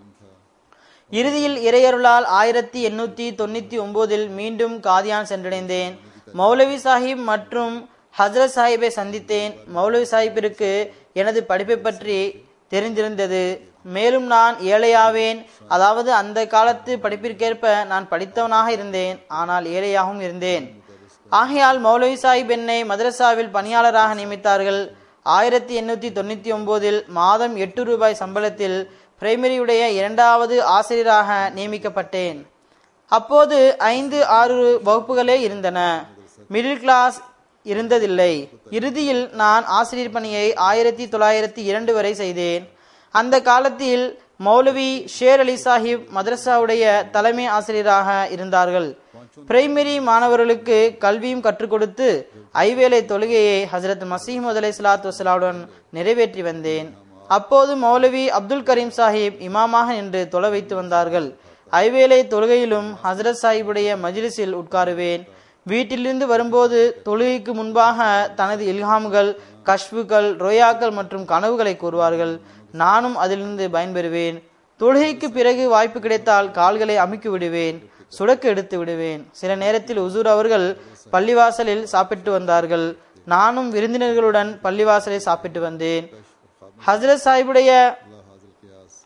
இறுதியில் இறையருளால் ஆயிரத்தி எண்ணூத்தி தொண்ணூத்தி ஒன்பதில் மீண்டும் காதியான் சென்றடைந்தேன் மௌலவி சாஹிப் மற்றும் ஹசரத் சாஹிப்பை சந்தித்தேன் மௌலவி சாஹிப்பிற்கு எனது படிப்பை பற்றி தெரிந்திருந்தது மேலும் நான் ஏழையாவேன் அதாவது அந்த காலத்து படிப்பிற்கேற்ப நான் படித்தவனாக இருந்தேன் ஆனால் ஏழையாகவும் இருந்தேன் ஆகையால் மௌலவி சாஹிப் என்னை மதரசாவில் பணியாளராக நியமித்தார்கள் ஆயிரத்தி எண்ணூத்தி தொண்ணூத்தி ஒன்பதில் மாதம் எட்டு ரூபாய் சம்பளத்தில் பிரைமரியுடைய இரண்டாவது ஆசிரியராக நியமிக்கப்பட்டேன் அப்போது ஐந்து ஆறு வகுப்புகளே இருந்தன மிடில் கிளாஸ் இருந்ததில்லை இறுதியில் நான் ஆசிரியர் பணியை ஆயிரத்தி தொள்ளாயிரத்தி இரண்டு வரை செய்தேன் அந்த காலத்தில் மௌலவி ஷேர் அலி சாஹிப் மதரசாவுடைய தலைமை ஆசிரியராக இருந்தார்கள் பிரைமரி மாணவர்களுக்கு கல்வியும் கற்றுக் கொடுத்து ஐவேளை தொழுகையை ஹசரத் மசீமது அலை சலாத்து வசலாவுடன் நிறைவேற்றி வந்தேன் அப்போது மௌலவி அப்துல் கரீம் சாஹிப் இமாமாக நின்று தொலை வைத்து வந்தார்கள் ஐவேளை தொழுகையிலும் ஹசரத் சாஹிபுடைய மஜ்லிஸில் உட்காருவேன் வீட்டிலிருந்து வரும்போது தொழுகைக்கு முன்பாக தனது இல்ஹாம்கள் கஷ்புகள் ரோயாக்கள் மற்றும் கனவுகளை கூறுவார்கள் நானும் அதிலிருந்து பயன்பெறுவேன் தொழுகைக்கு பிறகு வாய்ப்பு கிடைத்தால் கால்களை அமுக்கி விடுவேன் சுடக்கு எடுத்து விடுவேன் சில நேரத்தில் உசூர் அவர்கள் பள்ளிவாசலில் சாப்பிட்டு வந்தார்கள் நானும் விருந்தினர்களுடன் பள்ளிவாசலில் சாப்பிட்டு வந்தேன் ஹசரத் சாஹிபுடைய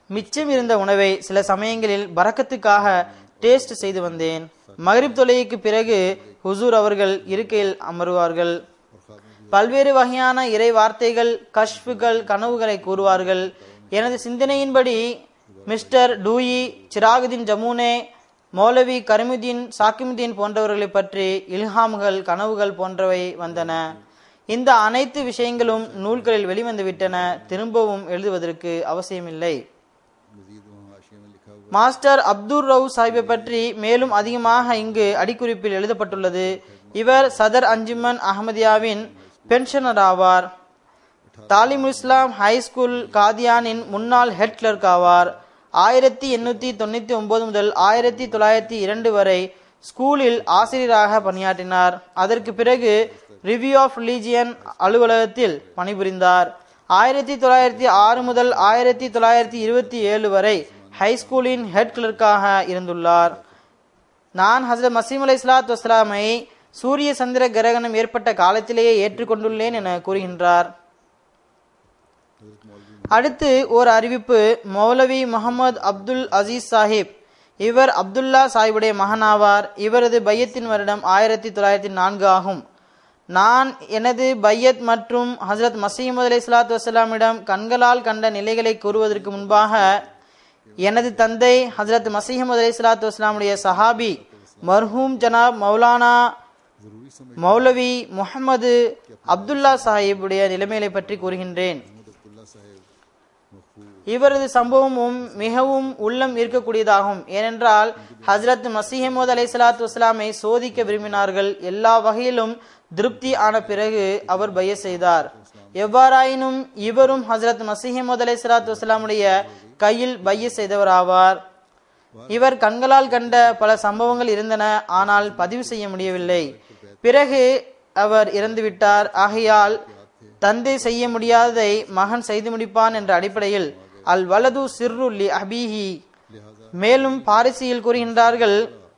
மிச்சம் இருந்த உணவை சில சமயங்களில் பறக்கத்துக்காக டேஸ்ட் செய்து வந்தேன் மகரிப் தொலைக்கு பிறகு ஹுசூர் அவர்கள் இருக்கையில் அமருவார்கள் பல்வேறு வகையான இறை வார்த்தைகள் கஷ்புகள் கனவுகளை கூறுவார்கள் எனது சிந்தனையின்படி மிஸ்டர் டூயி சிராகுதீன் ஜமுனே மௌலவி கரிமுதீன் சாக்கிமுதீன் போன்றவர்களை பற்றி இல்ஹாம்கள் கனவுகள் போன்றவை வந்தன இந்த அனைத்து விஷயங்களும் நூல்களில் வெளிவந்துவிட்டன திரும்பவும் எழுதுவதற்கு அவசியமில்லை मजीद वहाँ हाशिया में लिखा हुआ மாஸ்டர் அப்துல் ரவு சாஹிபை பற்றி மேலும் அதிகமாக இங்கு அடிக்குறிப்பில் எழுதப்பட்டுள்ளது இவர் சதர் அஞ்சுமன் அஹமதியாவின் பென்ஷனர் ஆவார் தாலிமுல் இஸ்லாம் ஹை ஸ்கூல் காதியானின் முன்னாள் ஹெட் கிளர்க் ஆவார் ஆயிரத்தி எண்ணூத்தி தொண்ணூத்தி ஒன்பது முதல் ஆயிரத்தி தொள்ளாயிரத்தி இரண்டு வரை ஸ்கூலில் ஆசிரியராக பணியாற்றினார் அதற்கு பிறகு ரிவ்யூ ஆஃப் ரிலீஜியன் அலுவலகத்தில் பணிபுரிந்தார் ஆயிரத்தி தொள்ளாயிரத்தி ஆறு முதல் ஆயிரத்தி தொள்ளாயிரத்தி இருபத்தி ஏழு வரை ஹை ஸ்கூலின் ஹெட் கிளர்க்காக இருந்துள்ளார் நான் ஹசரத் மசீம் அலை இஸ்லாத் வஸ்லாமை சூரிய சந்திர கிரகணம் ஏற்பட்ட காலத்திலேயே ஏற்றுக்கொண்டுள்ளேன் என கூறுகின்றார் அடுத்து ஓர் அறிவிப்பு மௌலவி முகமது அப்துல் அசீஸ் சாஹிப் இவர் அப்துல்லா சாஹிபுடைய மகனாவார் இவரது பையத்தின் வருடம் ஆயிரத்தி தொள்ளாயிரத்தி நான்கு ஆகும் நான் எனது பையத் மற்றும் ஹசரத் மசீமது அலை இஸ்லாத்து வசலாமிடம் கண்களால் கண்ட நிலைகளை கூறுவதற்கு முன்பாக எனது தந்தை ஹசரத் மசீஹமது அலை இஸ்லாத்து வஸ்லாமுடைய சஹாபி மர்ஹூம் ஜனாப் மௌலானா மௌலவி முஹம்மது அப்துல்லா சாஹிபுடைய நிலைமைகளை பற்றி கூறுகின்றேன் अब्दुल्ला साहेब இவரது சம்பவமும் மிகவும் உள்ளம் ஈர்க்கக்கூடியதாகும் ஏனென்றால் ஹஜரத் மசீஹமது அலை சலாத்து வஸ்லாமை சோதிக்க விரும்பினார்கள் எல்லா வகையிலும் திருப்தி ஆன பிறகு அவர் பைய செய்தார் எவ்வாறாயினும் இவரும் ஹஜரத் மசீஹமது அலை சலாத்து வஸ்லாமுடைய கையில் பைய செய்தவராவார் இவர் கண்களால் கண்ட பல சம்பவங்கள் இருந்தன ஆனால் பதிவு செய்ய முடியவில்லை பிறகு அவர் இறந்துவிட்டார் ஆகையால் தந்தை செய்ய முடியாததை மகன் செய்து முடிப்பான் என்ற அடிப்படையில் அல் வலது சிர்ரு லி அபீஹி மேலும் பாரிசியில் கூறுகின்றார்கள்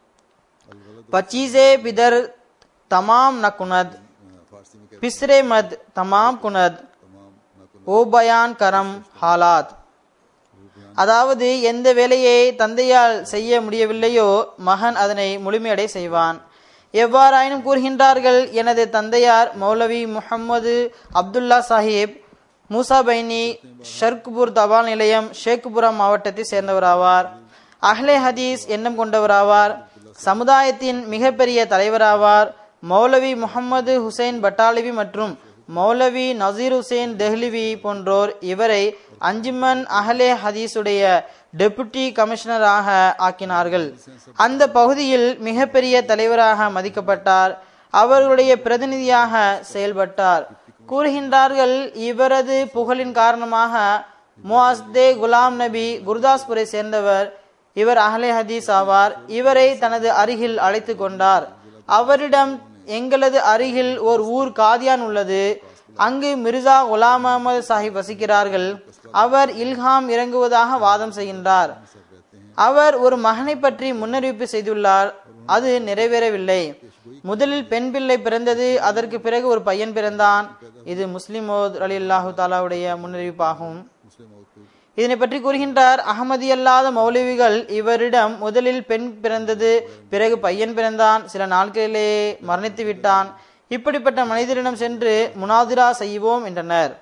பச்சீசே பிதர் தமாம் ந குனத் फारसी में பிஸ்ரே மத் தமாம் குனத் ஓ பயான் கரம் ஹாலாத் அதாவது எந்த வேலையை தந்தையால் செய்ய முடியவில்லையோ மகன் அதனை முழுமையடை செய்வான் எவ்வாறாயினும் கூறுகின்றார்கள் எனது தந்தையார் மௌலவி முஹம்மது அப்துல்லா சாஹிப் மூசா பைனி ஷர்க்பூர் தபால் நிலையம் ஷேக்புரம் மாவட்டத்தை சேர்ந்தவராவார் அஹ்லே ஹதீஸ் எண்ணம் கொண்டவராவார் சமுதாயத்தின் மிகப்பெரிய தலைவராவார் மௌலவி முஹம்மது ஹுசைன் பட்டாலிவி மற்றும் மௌலவி நசீர் ஹுசைன் தெஹ்லிவி போன்றோர் இவரை அஞ்சுமன் அஹ்லே ஹதீஸுடைய டெபுட்டி கமிஷனராக ஆக்கினார்கள் அந்த பகுதியில் மிகப்பெரிய தலைவராக மதிக்கப்பட்டார் அவர்களுடைய பிரதிநிதியாக செயல்பட்டார் கூறுகின்றார்கள் இவரது புகழின் காரணமாக முஅஸ்தே குலாம் நபி குர்தாஸ்புரை சேர்ந்தவர் இவர் அஹ்லே ஹதீஸ் ஆவார் இவரை தனது அருகில் அழைத்து கொண்டார் அவரிடம் எங்களது அருகில் ஓர் ஊர் காதியான் உள்ளது அங்கு மிர்சா குலாம் அஹமது சாஹிப் வசிக்கிறார்கள் அவர் இல்ஹாம் இறங்குவதாக வாதம் செய்கின்றார் அவர் ஒரு மகனை பற்றி முன்னறிவிப்பு செய்துள்ளார் அது நிறைவேறவில்லை முதலில் பெண் பிள்ளை பிறந்தது அதற்கு பிறகு ஒரு பையன் பிறந்தான் இது முஸ்லிம் அலி அல்லாஹு தாலாவுடைய முன்னறிவிப்பாகும் இதனை பற்றி கூறுகின்றார் அகமதி அல்லாத மௌலவிகள் இவரிடம் முதலில் பெண் பிறந்தது பிறகு பையன் பிறந்தான் சில நாட்களிலேயே மரணித்து விட்டான் இப்படிப்பட்ட மனிதரிடம் சென்று முனாதிரா செய்வோம் என்றனர்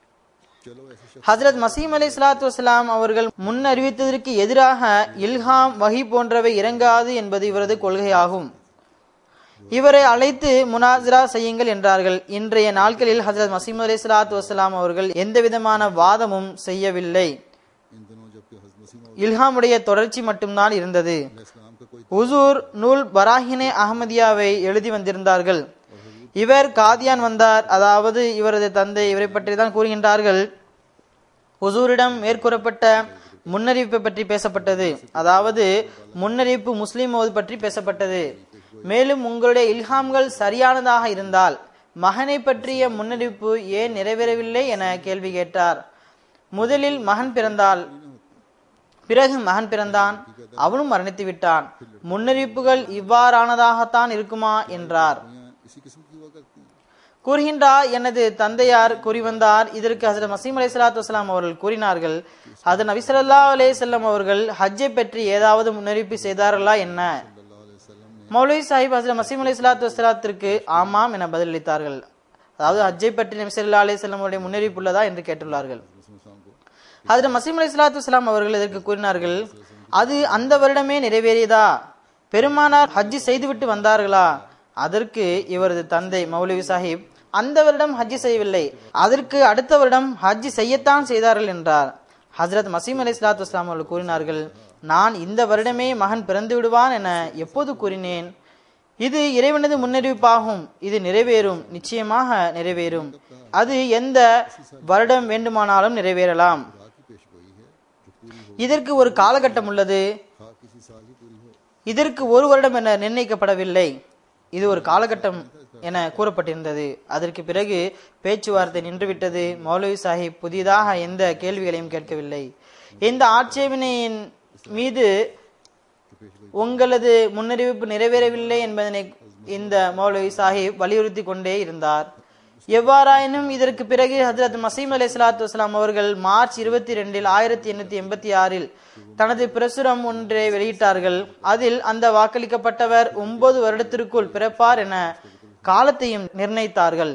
ஹஜரத் மசீம் அலி சலாத்து வசலாம் அவர்கள் முன் அறிவித்ததற்கு எதிராக இல்ஹாம் வஹி போன்றவை இறங்காது என்பது இவரது கொள்கையாகும் இவரை அழைத்து முனாசிரா செய்யுங்கள் என்றார்கள் இன்றைய நாட்களில் ஹஜரத் மசீம் அலி சலாத்து வசலாம் அவர்கள் எந்த விதமான வாதமும் செய்யவில்லை इन दिनों जबकि हजरत मसीह இல்ஹாமுடைய தொடர்ச்சி மட்டும்தான் இருந்தது इस्लाम का कोई உசூர் நூல் பராஹினே அஹமதியாவை எழுதி வந்திருந்தார்கள் இவர் காதியான் வந்தார் அதாவது இவரது தந்தை இவரை பற்றி தான் கூறுகின்றார்கள் உசூரிடம் மேற்கூறப்பட்ட முன்னறிவிப்பை பற்றி பேசப்பட்டது அதாவது முன்னறிவிப்பு முஸ்லிம் மோது பற்றி பேசப்பட்டது மேலும் உங்களுடைய இல்ஹாம்கள் சரியானதாக இருந்தால் மகனை பற்றிய முன்னறிவிப்பு ஏன் நிறைவேறவில்லை என கேள்வி கேட்டார் முதலில் மகன் பிறந்தால் பிறகு மகன் பிறந்தான் அவனும் மரணித்து விட்டான் முன்னறிவிப்புகள் இவ்வாறானதாகத்தான் இருக்குமா என்றார் यहाँ इसी किस्म की हुआ करती हैं கூறுகின்றார் எனது தந்தையார் கூறி வந்தார் இதற்கு ஹசரத் மசீம் அலை சலாத்து வசலாம் அவர்கள் கூறினார்கள் அது நபிசல்லா அலே செல்லம் அவர்கள் ஹஜ்ஜை பற்றி ஏதாவது முன்னறிவிப்பு செய்தார்களா என்ன மௌலவி சாஹிப் ஹசரத் மசீம் அலை சலாத்து வசலாத்திற்கு ஆமாம் என பதிலளித்தார்கள் அதாவது ஹஜ்ஜை பற்றி நபிசல்லா அலே செல்லம் அவருடைய முன்னறிவிப்பு உள்ளதா என்று கேட்டுள்ளார்கள் ஹசரத் மசீம் அலை சலாத்து வசலாம் அவர்கள் இதற்கு கூறினார்கள் அது அந்த வருடமே நிறைவேறியதா பெருமானார் ஹஜ்ஜி செய்துவிட்டு வந்தார்களா அதற்கு இவரது தந்தை மௌலவி சாஹிப் அந்த வருடம் ஹஜ்ஜி செய்யவில்லை அதற்கு அடுத்த வருடம் ஹஜ்ஜி செய்யத்தான் செய்தார்கள் என்றார் ஹசரத் மசீம் அலி சலாத்து வஸ்லாம் அவர்கள் கூறினார்கள் நான் இந்த வருடமே மகன் பிறந்து விடுவான் என எப்போது கூறினேன் இது இறைவனது முன்னறிவிப்பாகும் இது நிறைவேறும் நிச்சயமாக நிறைவேறும் அது எந்த வருடம் வேண்டுமானாலும் நிறைவேறலாம் இதற்கு ஒரு காலகட்டம் உள்ளது இதற்கு ஒரு வருடம் என நிர்ணயிக்கப்படவில்லை இது ஒரு காலகட்டம் என கூறப்பட்டிருந்தது அதற்கு பிறகு பேச்சுவார்த்தை நின்றுவிட்டது மௌலவி சாஹிப் புதிதாக எந்த கேள்விகளையும் கேட்கவில்லை இந்த ஆட்சேபனையின் மீது உங்களது முன்னறிவிப்பு நிறைவேறவில்லை என்பதனை இந்த மௌலவி சாஹிப் வலியுறுத்தி கொண்டே இருந்தார் எவ்வாறாயினும் இதற்கு பிறகு ஹஜரத் மசீம் அலி சலாத்து வஸ்லாம் அவர்கள் மார்ச் இருபத்தி ரெண்டில் ஆயிரத்தி எண்ணூத்தி எண்பத்தி ஆறில் தனது பிரசுரம் ஒன்றை வெளியிட்டார்கள் அதில் அந்த வாக்களிக்கப்பட்டவர் ஒன்பது வருடத்திற்குள் பிறப்பார் என காலத்தையும் நிர்ணயித்தார்கள்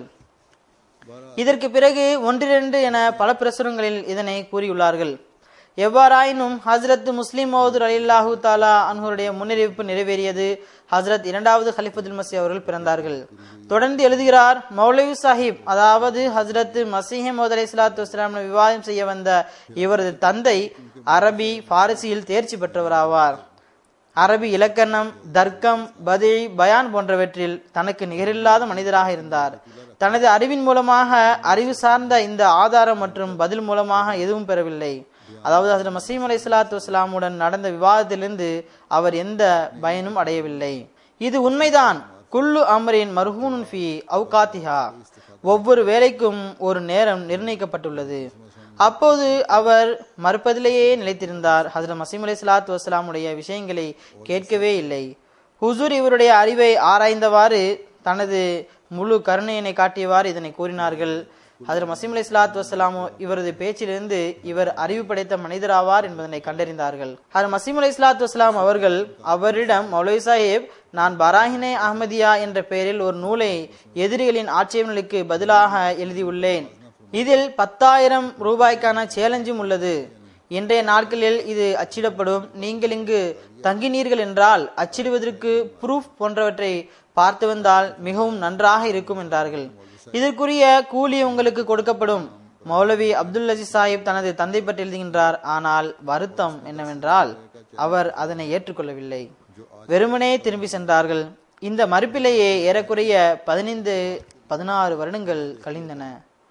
இதற்கு பிறகு ஒன்றிரண்டு என பல பிரசுரங்களில் இதனை கூறியுள்ளார்கள் எவ்வாறாயினும் ஹசரத் முஸ்லிம் மௌதூர் அலில்லாஹு தாலா அன்ஹருடைய முன்னறிவிப்பு நிறைவேறியது ஹசரத் இரண்டாவது ஹலிஃபுல் மசி அவர்கள் பிறந்தார்கள் தொடர்ந்து எழுதுகிறார் மௌலவி சாஹிப் அதாவது ஹசரத் மசீஹ் மௌத் அலி சலாத்து வஸ்லாம் விவாதம் செய்ய வந்த இவரது தந்தை அரபி பாரசியில் தேர்ச்சி பெற்றவராவார் அரபி இலக்கணம் தர்க்கம் பதில் பயான் போன்றவற்றில் தனக்கு நிகரில்லாத மனிதராக இருந்தார் தனது அறிவின் மூலமாக அறிவு சார்ந்த இந்த ஆதாரம் மற்றும் பதில் மூலமாக எதுவும் பெறவில்லை அதாவது ஹசரத் மசீம் அலை சலாத்து வஸ்லாமுடன் நடந்த விவாதத்திலிருந்து அவர் எந்த பயனும் அடையவில்லை இது உண்மைதான் குல்லு அமரின் மர்ஹூன் ஃபி அவுகாத்திஹா ஒவ்வொரு வேலைக்கும் ஒரு நேரம் நிர்ணயிக்கப்பட்டுள்ளது அப்போது அவர் மறுப்பதிலேயே நிலைத்திருந்தார் ஹசரத் மசீம் அலி சலாத்து வஸ்லாமுடைய விஷயங்களை கேட்கவே இல்லை ஹுசூர் இவருடைய அறிவை ஆராய்ந்தவாறு தனது முழு கருணையினை காட்டியவாறு இதனை கூறினார்கள் ஹதர் மசீம் அலி சலாத்து வசலாம் இவரது பேச்சிலிருந்து இவர் அறிவு படைத்த மனிதராவார் என்பதனை கண்டறிந்தார்கள் ஹதர் மசீம் அலி சலாத்து வசலாம் அவர்கள் அவரிடம் மௌலவி சாஹிப் நான் பராஹினே அஹமதியா என்ற பெயரில் ஒரு நூலை எதிரிகளின் ஆட்சேபனைகளுக்கு பதிலாக எழுதியுள்ளேன் இதில் பத்தாயிரம் ரூபாய்க்கான சேலஞ்சும் உள்ளது இன்றைய நாட்களில் இது அச்சிடப்படும் நீங்கள் இங்கு தங்கினீர்கள் என்றால் அச்சிடுவதற்கு ப்ரூஃப் போன்றவற்றை பார்த்து வந்தால் மிகவும் நன்றாக இருக்கும் என்றார்கள் இதற்குரிய கூலி உங்களுக்கு கொடுக்கப்படும் மௌலவி அப்துல் அஜீஸ் சாஹிப் தனது தந்தை பற்றி எழுதுகின்றார் ஆனால் வருத்தம் என்னவென்றால் அவர் அதனை ஏற்றுக்கொள்ளவில்லை வெறுமனே திரும்பி சென்றார்கள் இந்த மறுப்பிலேயே ஏறக்குறைய பதினைந்து பதினாறு வருடங்கள் கழிந்தன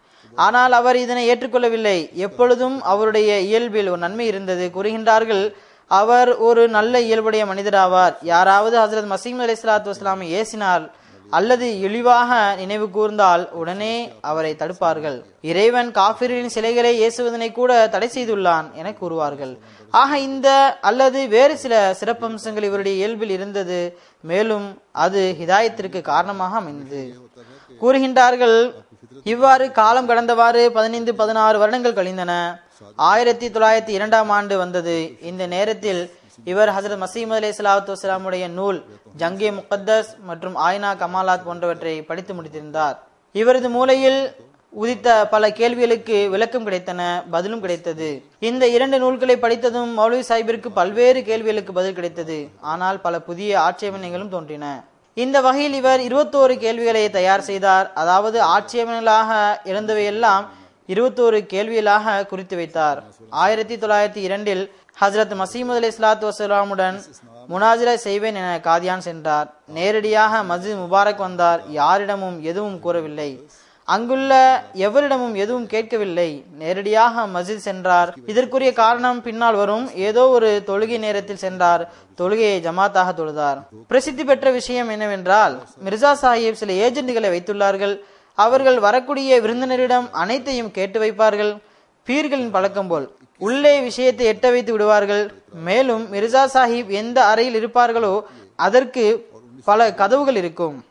ஆனால் அவர் இதனை ஏற்றுக்கொள்ளவில்லை எப்பொழுதும் அவருடைய இயல்பில் ஒரு நன்மை இருந்தது கூறுகின்றார்கள் அவர் ஒரு நல்ல இயல்புடைய மனிதராவார் யாராவது ஹசரத் மசீம் அலி சலாத்து வஸ்லாமை ஏசினால் அல்லது இழிவாக நினைவு கூர்ந்தால் உடனே அவரை தடுப்பார்கள் இறைவன் காபிரின் சிலைகளை ஏசுவதனை கூட தடை செய்துள்ளான் என கூறுவார்கள் ஆக இந்த அல்லது வேறு சில சிறப்பம்சங்கள் இவருடைய இயல்பில் இருந்தது மேலும் அது ஹிதாயத்திற்கு காரணமாக அமைந்தது கூறுகின்றார்கள் இவ்வாறு காலம் கடந்தவாறு பதினைந்து பதினாறு வருடங்கள் கழிந்தன ஆயிரத்தி தொள்ளாயிரத்தி இரண்டாம் ஆண்டு வந்தது இந்த நேரத்தில் இவர் ஹசரத் மசீம் அலி சலாத்து வஸ்லாமுடைய நூல் ஜங்கே முகத்தஸ் மற்றும் ஆயினா கமாலாத் போன்றவற்றை படித்து முடித்திருந்தார் இவரது மூலையில் உதித்த பல கேள்விகளுக்கு விளக்கம் கிடைத்தன பதிலும் கிடைத்தது இந்த இரண்டு நூல்களை படித்ததும் மௌலவி சாஹிபிற்கு பல்வேறு கேள்விகளுக்கு பதில் கிடைத்தது ஆனால் பல புதிய ஆட்சேபனைகளும் தோன்றின இந்த வகையில் இவர் இருபத்தோரு கேள்விகளை தயார் செய்தார் அதாவது ஆட்சேபனைகளாக இருந்தவையெல்லாம் இருபத்தோரு கேள்விகளாக குறித்து வைத்தார் ஆயிரத்தி தொள்ளாயிரத்தி இரண்டில் ஹசரத் மசீமது அலி இஸ்லாத்து வசலாமுடன் முனாசிரா செய்வேன் என காதியான் சென்றார் நேரடியாக மஸ்ஜித் முபாரக் வந்தார் யாரிடமும் எதுவும் கூறவில்லை அங்குள்ள எவரிடமும் எதுவும் கேட்கவில்லை நேரடியாக மஸ்ஜித் சென்றார் இதற்குரிய காரணம் பின்னால் வரும் ஏதோ ஒரு தொழுகை நேரத்தில் சென்றார் தொழுகையை ஜமாத்தாக தொழுதார் பிரசித்தி பெற்ற விஷயம் என்னவென்றால் மிர்சா சாஹிப் சில ஏஜென்ட்களை வைத்துள்ளார்கள் அவர்கள் வரக்கூடிய விருந்தினரிடம் அனைத்தையும் கேட்டு வைப்பார்கள் பீர்களின் பழக்கம் போல் உள்ளே விஷயத்தை எட்ட வைத்து விடுவார்கள் மேலும் மிர்சா சாஹிப் எந்த அறையில் இருப்பார்களோ அதற்கு பல கதவுகள் இருக்கும்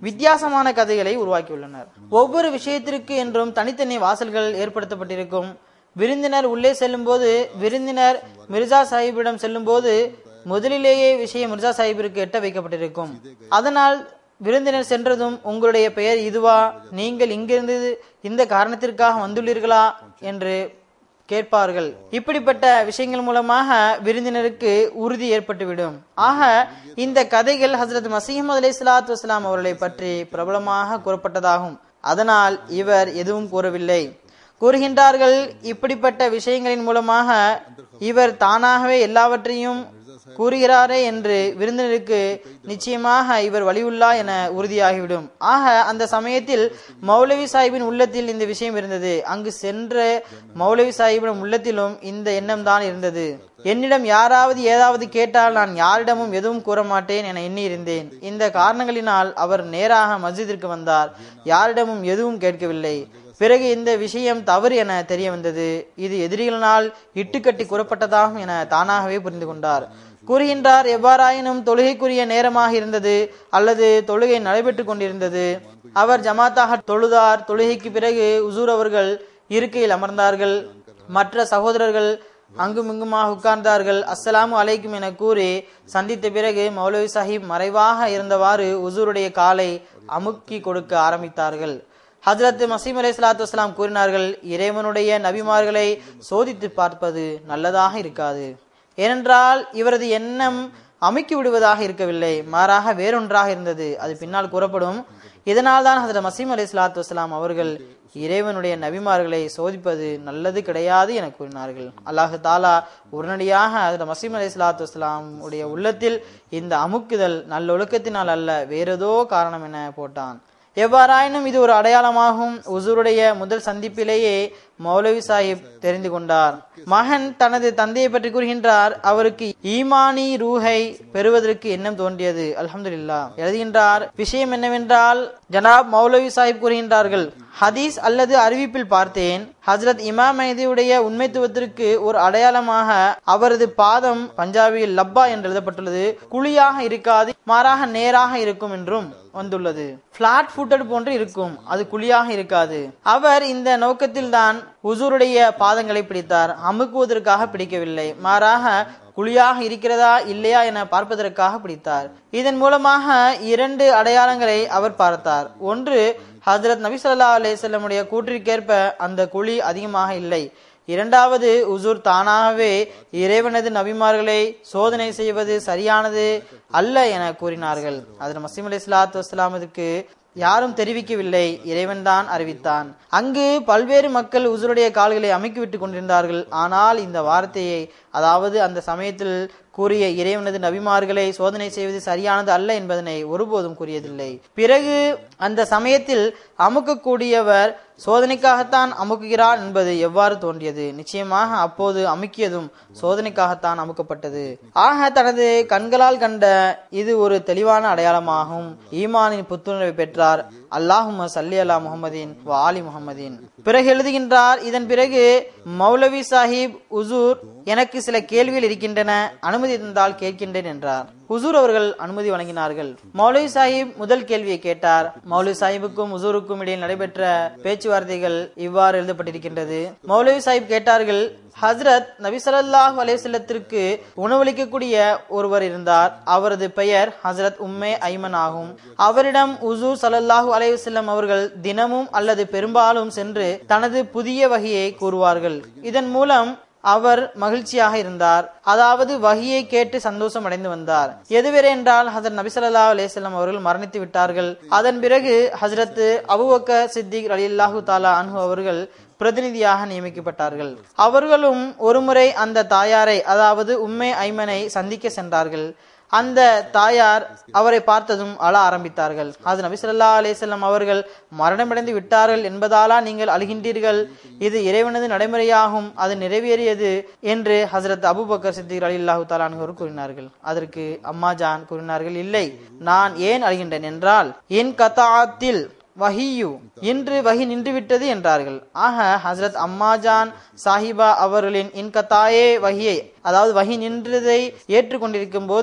வித்தியாசமான கதைகளை உருவாக்கியுள்ளனர் ஒவ்வொரு விஷயத்திற்கு என்றும் தனித்தனி வாசல்கள் ஏற்படுத்தப்பட்டிருக்கும் விருந்தினர் உள்ளே செல்லும்போது விருந்தினர் மிர்சா சாஹிப்பிடம் செல்லும்போது முதலிலேயே விஷயம் மிர்சா சாஹிப்பிற்கு எட்ட வைக்கப்பட்டிருக்கும் அதனால் விருந்தினர் சென்றதும் உங்களுடைய பெயர் இதுவா நீங்கள் இங்கிருந்து இந்த காரணத்திற்காக வந்துள்ளீர்களா என்று கேட்பார்கள் இப்படிப்பட்ட விஷயங்கள் மூலமாக விருந்தினருக்கு உறுதி ஏற்பட்டுவிடும் ஆக இந்த கதைகள் ஹசரத் மசீம் அலி சலாத்து வஸ்லாம் அவர்களை பற்றி பிரபலமாக கூறப்பட்டதாகும் அதனால் இவர் எதுவும் கூறவில்லை கூறுகின்றார்கள் இப்படிப்பட்ட விஷயங்களின் மூலமாக இவர் தானாகவே எல்லாவற்றையும் கூறுகிறாரே என்று விருந்தினருக்கு நிச்சயமாக இவர் வழியுள்ளா என உறுதியாகிவிடும் ஆக அந்த சமயத்தில் மௌலவி சாஹிபின் உள்ளத்தில் இந்த விஷயம் இருந்தது அங்கு சென்ற மௌலவி சாஹிபின் உள்ளத்திலும் இந்த எண்ணம் தான் இருந்தது என்னிடம் யாராவது ஏதாவது கேட்டால் நான் யாரிடமும் எதுவும் கூற மாட்டேன் என எண்ணி இருந்தேன் இந்த காரணங்களினால் அவர் நேராக மஸ்ஜிதிற்கு வந்தார் யாரிடமும் எதுவும் கேட்கவில்லை பிறகு இந்த விஷயம் தவறு என தெரிய வந்தது இது எதிரிகளினால் இட்டுக்கட்டி கூறப்பட்டதாகும் என தானாகவே புரிந்து கொண்டார் கூறுகின்றார் எவ்வாறாயினும் தொழுகைக்குரிய நேரமாக இருந்தது அல்லது தொழுகை நடைபெற்றுக் கொண்டிருந்தது அவர் ஜமாத்தாக தொழுதார் தொழுகைக்கு பிறகு உசூர் அவர்கள் இருக்கையில் அமர்ந்தார்கள் மற்ற சகோதரர்கள் அங்குமிங்குமாக உட்கார்ந்தார்கள் அஸ்ஸலாமு அலைக்கும் என கூறி சந்தித்த பிறகு மௌலவி சாஹிப் மறைவாக இருந்தவாறு உசூருடைய காலை அமுக்கி கொடுக்க ஆரம்பித்தார்கள் ஹஜரத் மசீம் அலை சலாத்து வஸ்லாம் கூறினார்கள் இறைவனுடைய நபிமார்களை சோதித்து பார்ப்பது நல்லதாக இருக்காது ஏனென்றால் இவரது எண்ணம் அமுக்கி விடுவதாக இருக்கவில்லை மாறாக வேறொன்றாக இருந்தது அது பின்னால் கூறப்படும் இதனால் தான் ஹசரத் மசீம் அலி சலாத்து வஸ்லாம் அவர்கள் இறைவனுடைய நபிமார்களை சோதிப்பது நல்லது கிடையாது என கூறினார்கள் அல்லாஹு தாலா உடனடியாக ஹசரத் மசீம் அலி சலாத்து வஸ்லாம் உடைய உள்ளத்தில் இந்த அமுக்குதல் நல்லொழுக்கத்தினால் அல்ல வேறேதோ காரணம் என போட்டான் எவ்வாறாயினும் இது ஒரு அடையாளமாகும் உசூருடைய முதல் சந்திப்பிலேயே மௌலவி சாஹிப் தெரிந்து கொண்டார் மகன் தனது தந்தையை பற்றி கூறுகின்றார் அவருக்கு ஈமானி ரூஹை பெறுவதற்கு எண்ணம் தோன்றியது அல்ஹம்துலில்லா எழுதுகின்றார் விஷயம் என்னவென்றால் ஜனாப் மௌலவி சாஹிப் கூறுகின்றார்கள் ஹதீஸ் அல்லது அறிவிப்பில் பார்த்தேன் ஹஜரத் இமாம் மைதியுடைய உண்மைத்துவத்திற்கு ஒரு அடையாளமாக அவரது பாதம் பஞ்சாபியில் லப்பா என்று எழுதப்பட்டுள்ளது குழியாக இருக்காது மாறாக நேராக இருக்கும் என்றும் வந்துள்ளது பிளாட் ஃபுட்டட் போன்று இருக்கும் அது குழியாக இருக்காது அவர் இந்த நோக்கத்தில் தான் உசூருடைய பாதங்களை பிடித்தார் அமுக்குவதற்காக பிடிக்கவில்லை மாறாக குழியாக இருக்கிறதா இல்லையா என பார்ப்பதற்காக பிடித்தார் இதன் மூலமாக இரண்டு அடையாளங்களை அவர் பார்த்தார் ஒன்று ஹசரத் நபி சொல்லா அலிசல்லமுடைய கூற்றிற்கேற்ப அந்த குழி அதிகமாக இல்லை இரண்டாவது உசூர் தானாகவே இறைவனது நபிமார்களை சோதனை செய்வது சரியானது அல்ல என கூறினார்கள் அதில் மசீம் அலி இஸ்லாத்து வஸ்லாமதுக்கு யாரும் தெரிவிக்கவில்லை இறைவன் தான் அறிவித்தான் அங்கு பல்வேறு மக்கள் உசுருடைய கால்களை அமைக்கிவிட்டுக் கொண்டிருந்தார்கள் ஆனால் இந்த வார்த்தையை அதாவது அந்த சமயத்தில் கூறிய இறைவனது நபிமார்களை சோதனை செய்வது சரியானது அல்ல என்பதனை ஒருபோதும் கூறியதில்லை பிறகு அந்த சமயத்தில் அமுக்கக்கூடியவர் சோதனைக்காகத்தான் அமுக்குகிறார் என்பது எவ்வாறு தோன்றியது நிச்சயமாக அப்போது அமுக்கியதும் சோதனைக்காகத்தான் அமுக்கப்பட்டது ஆக தனது கண்களால் கண்ட இது ஒரு தெளிவான அடையாளமாகும் ஈமானின் புத்துணர்வை பெற்றார் அல்லாஹும் சல்லி அலா முகமதின் வாலி முகமதின் பிறகு எழுதுகின்றார் இதன் பிறகு மௌலவி சாஹிப் உசூர் எனக்கு சில கேள்விகள் இருக்கின்றன அனுமதி தந்தால் கேட்கின்றேன் என்றார் உசூர் அவர்கள் அனுமதி வழங்கினார்கள் மௌலவி சாஹிப் முதல் கேள்வியை கேட்டார் மௌலவி சாஹிபுக்கும் உசூருக்கும் இடையில் நடைபெற்ற பேச்சுவார்த்தைகள் இவ்வாறு எழுதப்பட்டிருக்கின்றது மௌலவி சாஹிப் கேட்டார்கள் ஹஸ்ரத் நபிசல்லாஹ் அலேசல்லத்திற்கு உணவளிக்கக்கூடிய ஒருவர் இருந்தார் அவரது பெயர் ஹசரத் உம்மே ஐமன் ஆகும் அவரிடம் உசூர் சல்லல்லாஹு அலைவசல்லம் அவர்கள் தினமும் அல்லது பெரும்பாலும் சென்று தனது புதிய வகையை கூறுவார்கள் இதன் மூலம் அவர் மகிழ்ச்சியாக இருந்தார் அதாவது வகியை கேட்டு சந்தோஷம் அடைந்து வந்தார் எதுவரை என்றால் ஹசரத் நபிசல்லா அலேசல்லம் அவர்கள் மரணித்து விட்டார்கள் அதன் பிறகு ஹசரத் அபுவக்க சித்திக் அலில்லாஹு தாலா அன்ஹு அவர்கள் பிரதிநிதியாக நியமிக்கப்பட்டார்கள் அவர்களும் ஒருமுறை அந்த தாயாரை அதாவது உம்மே ஐமனை சந்திக்க சென்றார்கள் அந்த தாயார் அவரை பார்த்ததும் அழ ஆரம்பித்தார்கள் அது நபி சொல்லா அலிசல்லாம் அவர்கள் மரணமடைந்து விட்டார்கள் என்பதாலா நீங்கள் அழுகின்றீர்கள் இது இறைவனது நடைமுறையாகும் அது நிறைவேறியது என்று ஹசரத் அபுபக்கர் சித்திக் அலி அல்லாஹு தாலான்கவர் கூறினார்கள் அதற்கு அம்மாஜான் கூறினார்கள் இல்லை நான் ஏன் அழுகின்றேன் என்றால் என் கதாத்தில் வஹியு இன்று வகி நின்றுவிட்டது என்றார்கள் ஆக ஹசரத் அம்மாஜான் சாஹிபா அவர்களின் இன்கத்தாயே வகியை அதாவது வகி நின்றதை ஏற்றுக்கொண்டிருக்கும் போது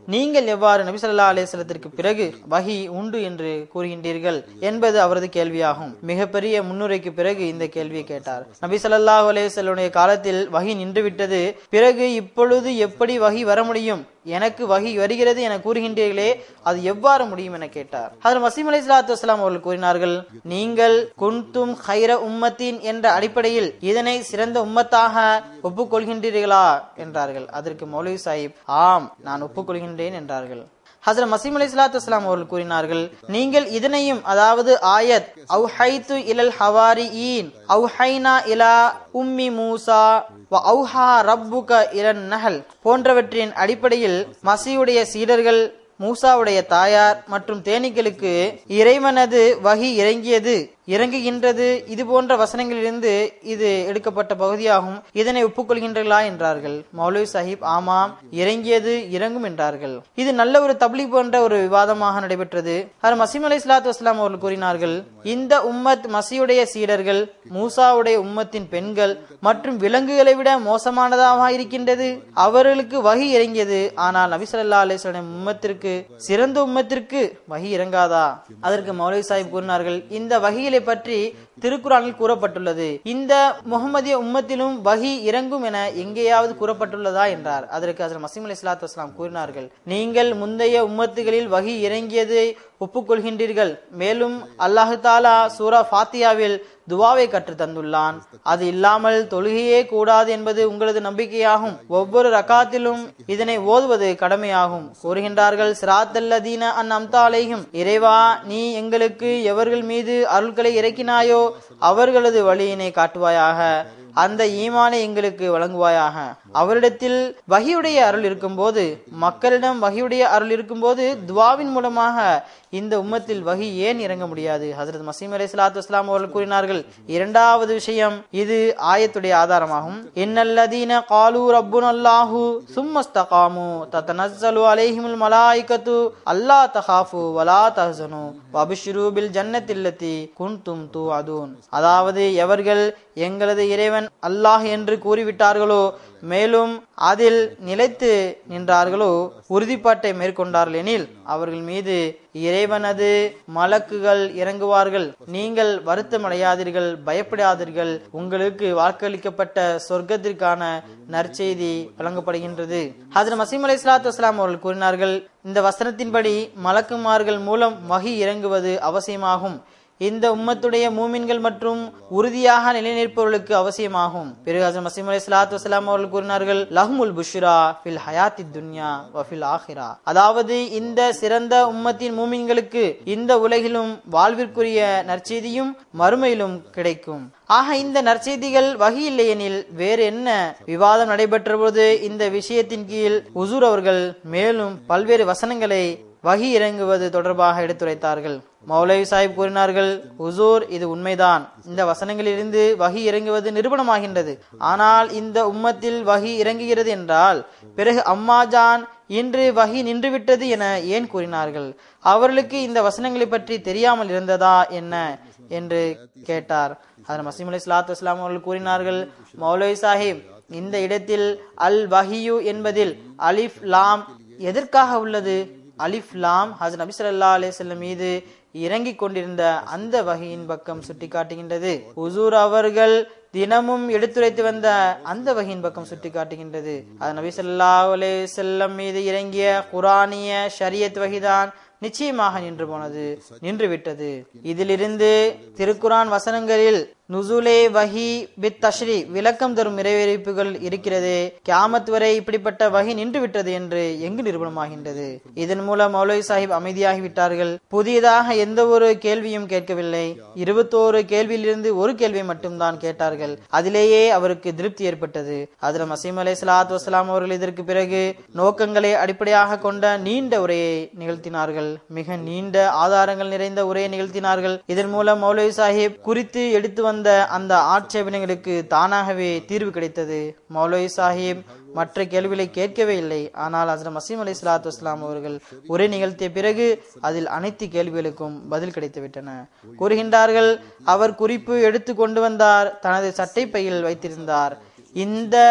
நீங்கள் எவ்வாறு நபி ஸல்லல்லாஹு அலைஹி வஸல்லத்திற்கு பிறகு வஹி உண்டு என்று கூறுகின்றீர்கள் என்பது அவரது கேள்வியாகும் மிகப்பெரிய முன்னுரைக்கு பிறகு இந்த கேள்வியை கேட்டார் நபி ஸல்லல்லாஹு அலைஹி வஸல்லுடைய காலத்தில் வஹி நின்றுவிட்டது பிறகு இப்பொழுது எப்படி வஹி வர முடியும் எனக்கு வகி வருகிறது என கூறுகின்றீர்களே அது எவ்வாறு முடியும் என கேட்டார் அதில் மசீம் அலி சலாத்து வஸ்லாம் அவர்கள் கூறினார்கள் நீங்கள் குன்தும் ஹைர உம்மத்தின் என்ற அடிப்படையில் இதனை சிறந்த உம்மத்தாக ஒப்புக்கொள்கின்றீர்களா என்றார்கள் அதற்கு மௌலவி சாஹிப் ஆம் நான் ஒப்புக்கொள்கின்றேன் என்றார்கள் ஹசரத் மசீம் அலி சலாத்து வஸ்லாம் அவர்கள் கூறினார்கள் நீங்கள் இதனையும் அதாவது ஆயத் அவுஹைத்து இலல் ஹவாரி ஈன் அவுஹைனா இலா உம்மி மூசா வ அவுஹா ரப்புக இலன் நஹல் போன்றவற்றின் அடிப்படையில் மசியுடைய சீடர்கள் மூசாவுடைய தாயார் மற்றும் தேனீக்களுக்கு இறைவனது வகி இறங்கியது இறங்குகின்றது இது போன்ற வசனங்களிலிருந்து இது எடுக்கப்பட்ட பகுதியாகும் இதனை ஒப்புக்கொள்கின்றீர்களா என்றார்கள் மௌலவி சாஹிப் ஆமாம் இறங்கியது இறங்கும் என்றார்கள் இது நல்ல ஒரு தப்லி போன்ற ஒரு விவாதமாக நடைபெற்றது அது மசீம் அலி இஸ்லாத்து வஸ்லாம் அவர்கள் கூறினார்கள் இந்த உம்மத் மசியுடைய சீடர்கள் மூசாவுடைய உம்மத்தின் பெண்கள் மற்றும் விலங்குகளை விட மோசமானதாக இருக்கின்றது அவர்களுக்கு வகி இறங்கியது ஆனால் நபி ஸல்லல்லாஹு அலைஹி வஸல்லம் உம்மத்திற்கு சிறந்த உம்மத்திற்கு வகி இறங்காதா அதற்கு மௌலவி சாஹிப் கூறினார்கள் இந்த வகிகளை பற்றி திருக்குறானில் கூறப்பட்டுள்ளது இந்த முகமதிய உம்மத்திலும் வகி இறங்கும் என எங்கேயாவது கூறப்பட்டுள்ளதா என்றார் அதற்கு ஹசரத் மசீம் அலி இஸ்லாத்து வஸ்லாம் கூறினார்கள் நீங்கள் முந்தைய உம்மத்துகளில் வகி இறங்கியதை ஒப்புக்கொள்கின்றீர்கள் மேலும் அல்லாஹு தாலா சூரா ஃபாத்தியாவில் துவாவை கற்று தந்துள்ளான் அது இல்லாமல் தொழுகையே கூடாது என்பது உங்களது நம்பிக்கையாகும் ஒவ்வொரு ரகாத்திலும் இதனை ஓதுவது கடமையாகும் கூறுகின்றார்கள் சிராத்தல்லதீன அன் அம்தாலையும் இறைவா நீ எங்களுக்கு எவர்கள் மீது அருள்களை இறக்கினாயோ அவர்களது வழியினை காட்டுவாயாக அந்த ஈமானை எங்களுக்கு வழங்குவாயாக அவரிடத்தில் வகியுடைய அருள் இருக்கும்போது மக்களிடம் வகியுடைய அருள் இருக்கும்போது துவாவின் மூலமாக இந்த உம்மத்தில் வகி ஏன் இறங்க முடியாது ஹசரத் மசீம் அலி சலாத்து வஸ்லாம் அவர்கள் கூறினார்கள் இரண்டாவது விஷயம் இது ஆயத்துடைய ஆதாரமாகும் இன்னல்லதீன காலு ரப்புன் அல்லாஹு சும்மஸ்தகாமு தத்தனஸ்ஸலு அலைஹிமுல் மலாயிகத்து அல்லா தஹாஃபு வலா தஹ்சனு வபிஷ்ரு பில் ஜன்னத்தில்லத்தி குன்தும் தூ அதூன் அதாவது எவர்கள் எங்களது இறைவன் அல்லாஹ் என்று கூறிவிட்டார்களோ மேலும் அதில் நிலைத்து நின்றார்களோ உறுதிப்பாட்டை மேற்கொண்டார்கள் எனில் அவர்கள் மீது இறைவனது மலக்குகள் இறங்குவார்கள் நீங்கள் வருத்தமடையாதீர்கள் பயப்படாதீர்கள் உங்களுக்கு வாக்களிக்கப்பட்ட சொர்க்கத்திற்கான நற்செய்தி வழங்கப்படுகின்றது ஹசரத் மசீம் அலி இஸ்லாத்து வஸ்லாம் அவர்கள் கூறினார்கள் இந்த வசனத்தின்படி மலக்குமார்கள் மூலம் வகி இறங்குவது அவசியமாகும் இந்த உம்மத்துடைய மூமின்கள் மற்றும் உறுதியாக நிலைநிற்பவர்களுக்கு அவசியமாகும் பிறகு ஹசன் மசீம் அலி சலாத்து வசலாம் அவர்கள் கூறினார்கள் லஹ்முல் புஷ்ரா ஃபில் ஹயாத்தி துன்யா வஃபில் ஆஹிரா அதாவது இந்த சிறந்த உம்மத்தின் மூமின்களுக்கு இந்த உலகிலும் வாழ்விற்குரிய நற்செய்தியும் மறுமையிலும் கிடைக்கும் ஆக இந்த நற்செய்திகள் வகி இல்லையெனில் வேறு என்ன விவாதம் நடைபெற்ற போது இந்த விஷயத்தின் கீழ் உசூர் அவர்கள் மேலும் பல்வேறு வசனங்களை வகி இறங்குவது தொடர்பாக எடுத்துரைத்தார்கள் மௌலவி சாஹிப் கூறினார்கள் உசூர் இது உண்மைதான் இந்த வசனங்களிலிருந்து வகி இறங்குவது நிரூபணமாகின்றது ஆனால் இந்த உம்மத்தில் வகி இறங்குகிறது என்றால் பிறகு அம்மாஜான் இன்று வகி நின்றுவிட்டது என ஏன் கூறினார்கள் அவர்களுக்கு இந்த வசனங்களை பற்றி தெரியாமல் இருந்ததா என்ன என்று கேட்டார் அதன் மசீம் அலி சலாத்து வஸ்லாம் அவர்கள் கூறினார்கள் மௌலவி சாஹிப் இந்த இடத்தில் அல் வஹியு என்பதில் அலிஃப் லாம் எதற்காக உள்ளது அலிஃப் லாம் ஹசன் நபி ஸல்லல்லாஹு அலைஹி வஸல்லம் மீது இறங்கிக் கொண்டிருந்த அந்த வகையின் பக்கம் சுட்டிக்காட்டுகின்றது உசூர் அவர்கள் தினமும் எடுத்துரைத்து வந்த அந்த வகையின் பக்கம் சுட்டிக்காட்டுகின்றது அது நபி ஸல்லல்லாஹு அலைஹி வஸல்லம் மீது இறங்கிய குரானிய ஷரியத் வகைதான் நிச்சயமாக நின்று போனது நின்று விட்டது இதிலிருந்து திருக்குரான் வசனங்களில் நுசுலே வஹி பித் தஷ்ரி விளக்கம் தரும் நிறைவேறிப்புகள் இருக்கிறது கியாமத் வரை இப்படிப்பட்ட வகி நின்று விட்டது என்று எங்கு நிரூபணமாகின்றது இதன் மூலம் மௌலவி சாஹிப் அமைதியாகிவிட்டார்கள் புதியதாக எந்த ஒரு கேள்வியும் கேட்கவில்லை இருபத்தோரு கேள்வியிலிருந்து ஒரு கேள்வி மட்டும்தான் கேட்டார்கள் அதிலேயே அவருக்கு திருப்தி ஏற்பட்டது அதில் மசீம் அலை சலாத் வசலாம் அவர்கள் இதற்கு பிறகு நோக்கங்களை அடிப்படையாக கொண்ட நீண்ட உரையை நிகழ்த்தினார்கள் மிக நீண்ட ஆதாரங்கள் நிறைந்த உரையை நிகழ்த்தினார்கள் இதன் மூலம் மௌலவி சாஹிப் குறித்து எடுத்து வந்த அந்த ஆட்சேபனைகளுக்கு தானாகவே தீர்வு கிடைத்தது மௌலவி சாஹிப் மற்ற கேள்விகளை கேட்கவே இல்லை ஆனால் ஹசரத் மசீம் அலி சலாத்து வஸ்லாம் அவர்கள் உரை நிகழ்த்திய பிறகு அதில் அனைத்து கேள்விகளுக்கும் பதில் கிடைத்துவிட்டன கூறுகின்றார்கள் அவர் குறிப்பு எடுத்து கொண்டு வந்தார் தனது சட்டை பையில் வைத்திருந்தார் இந்த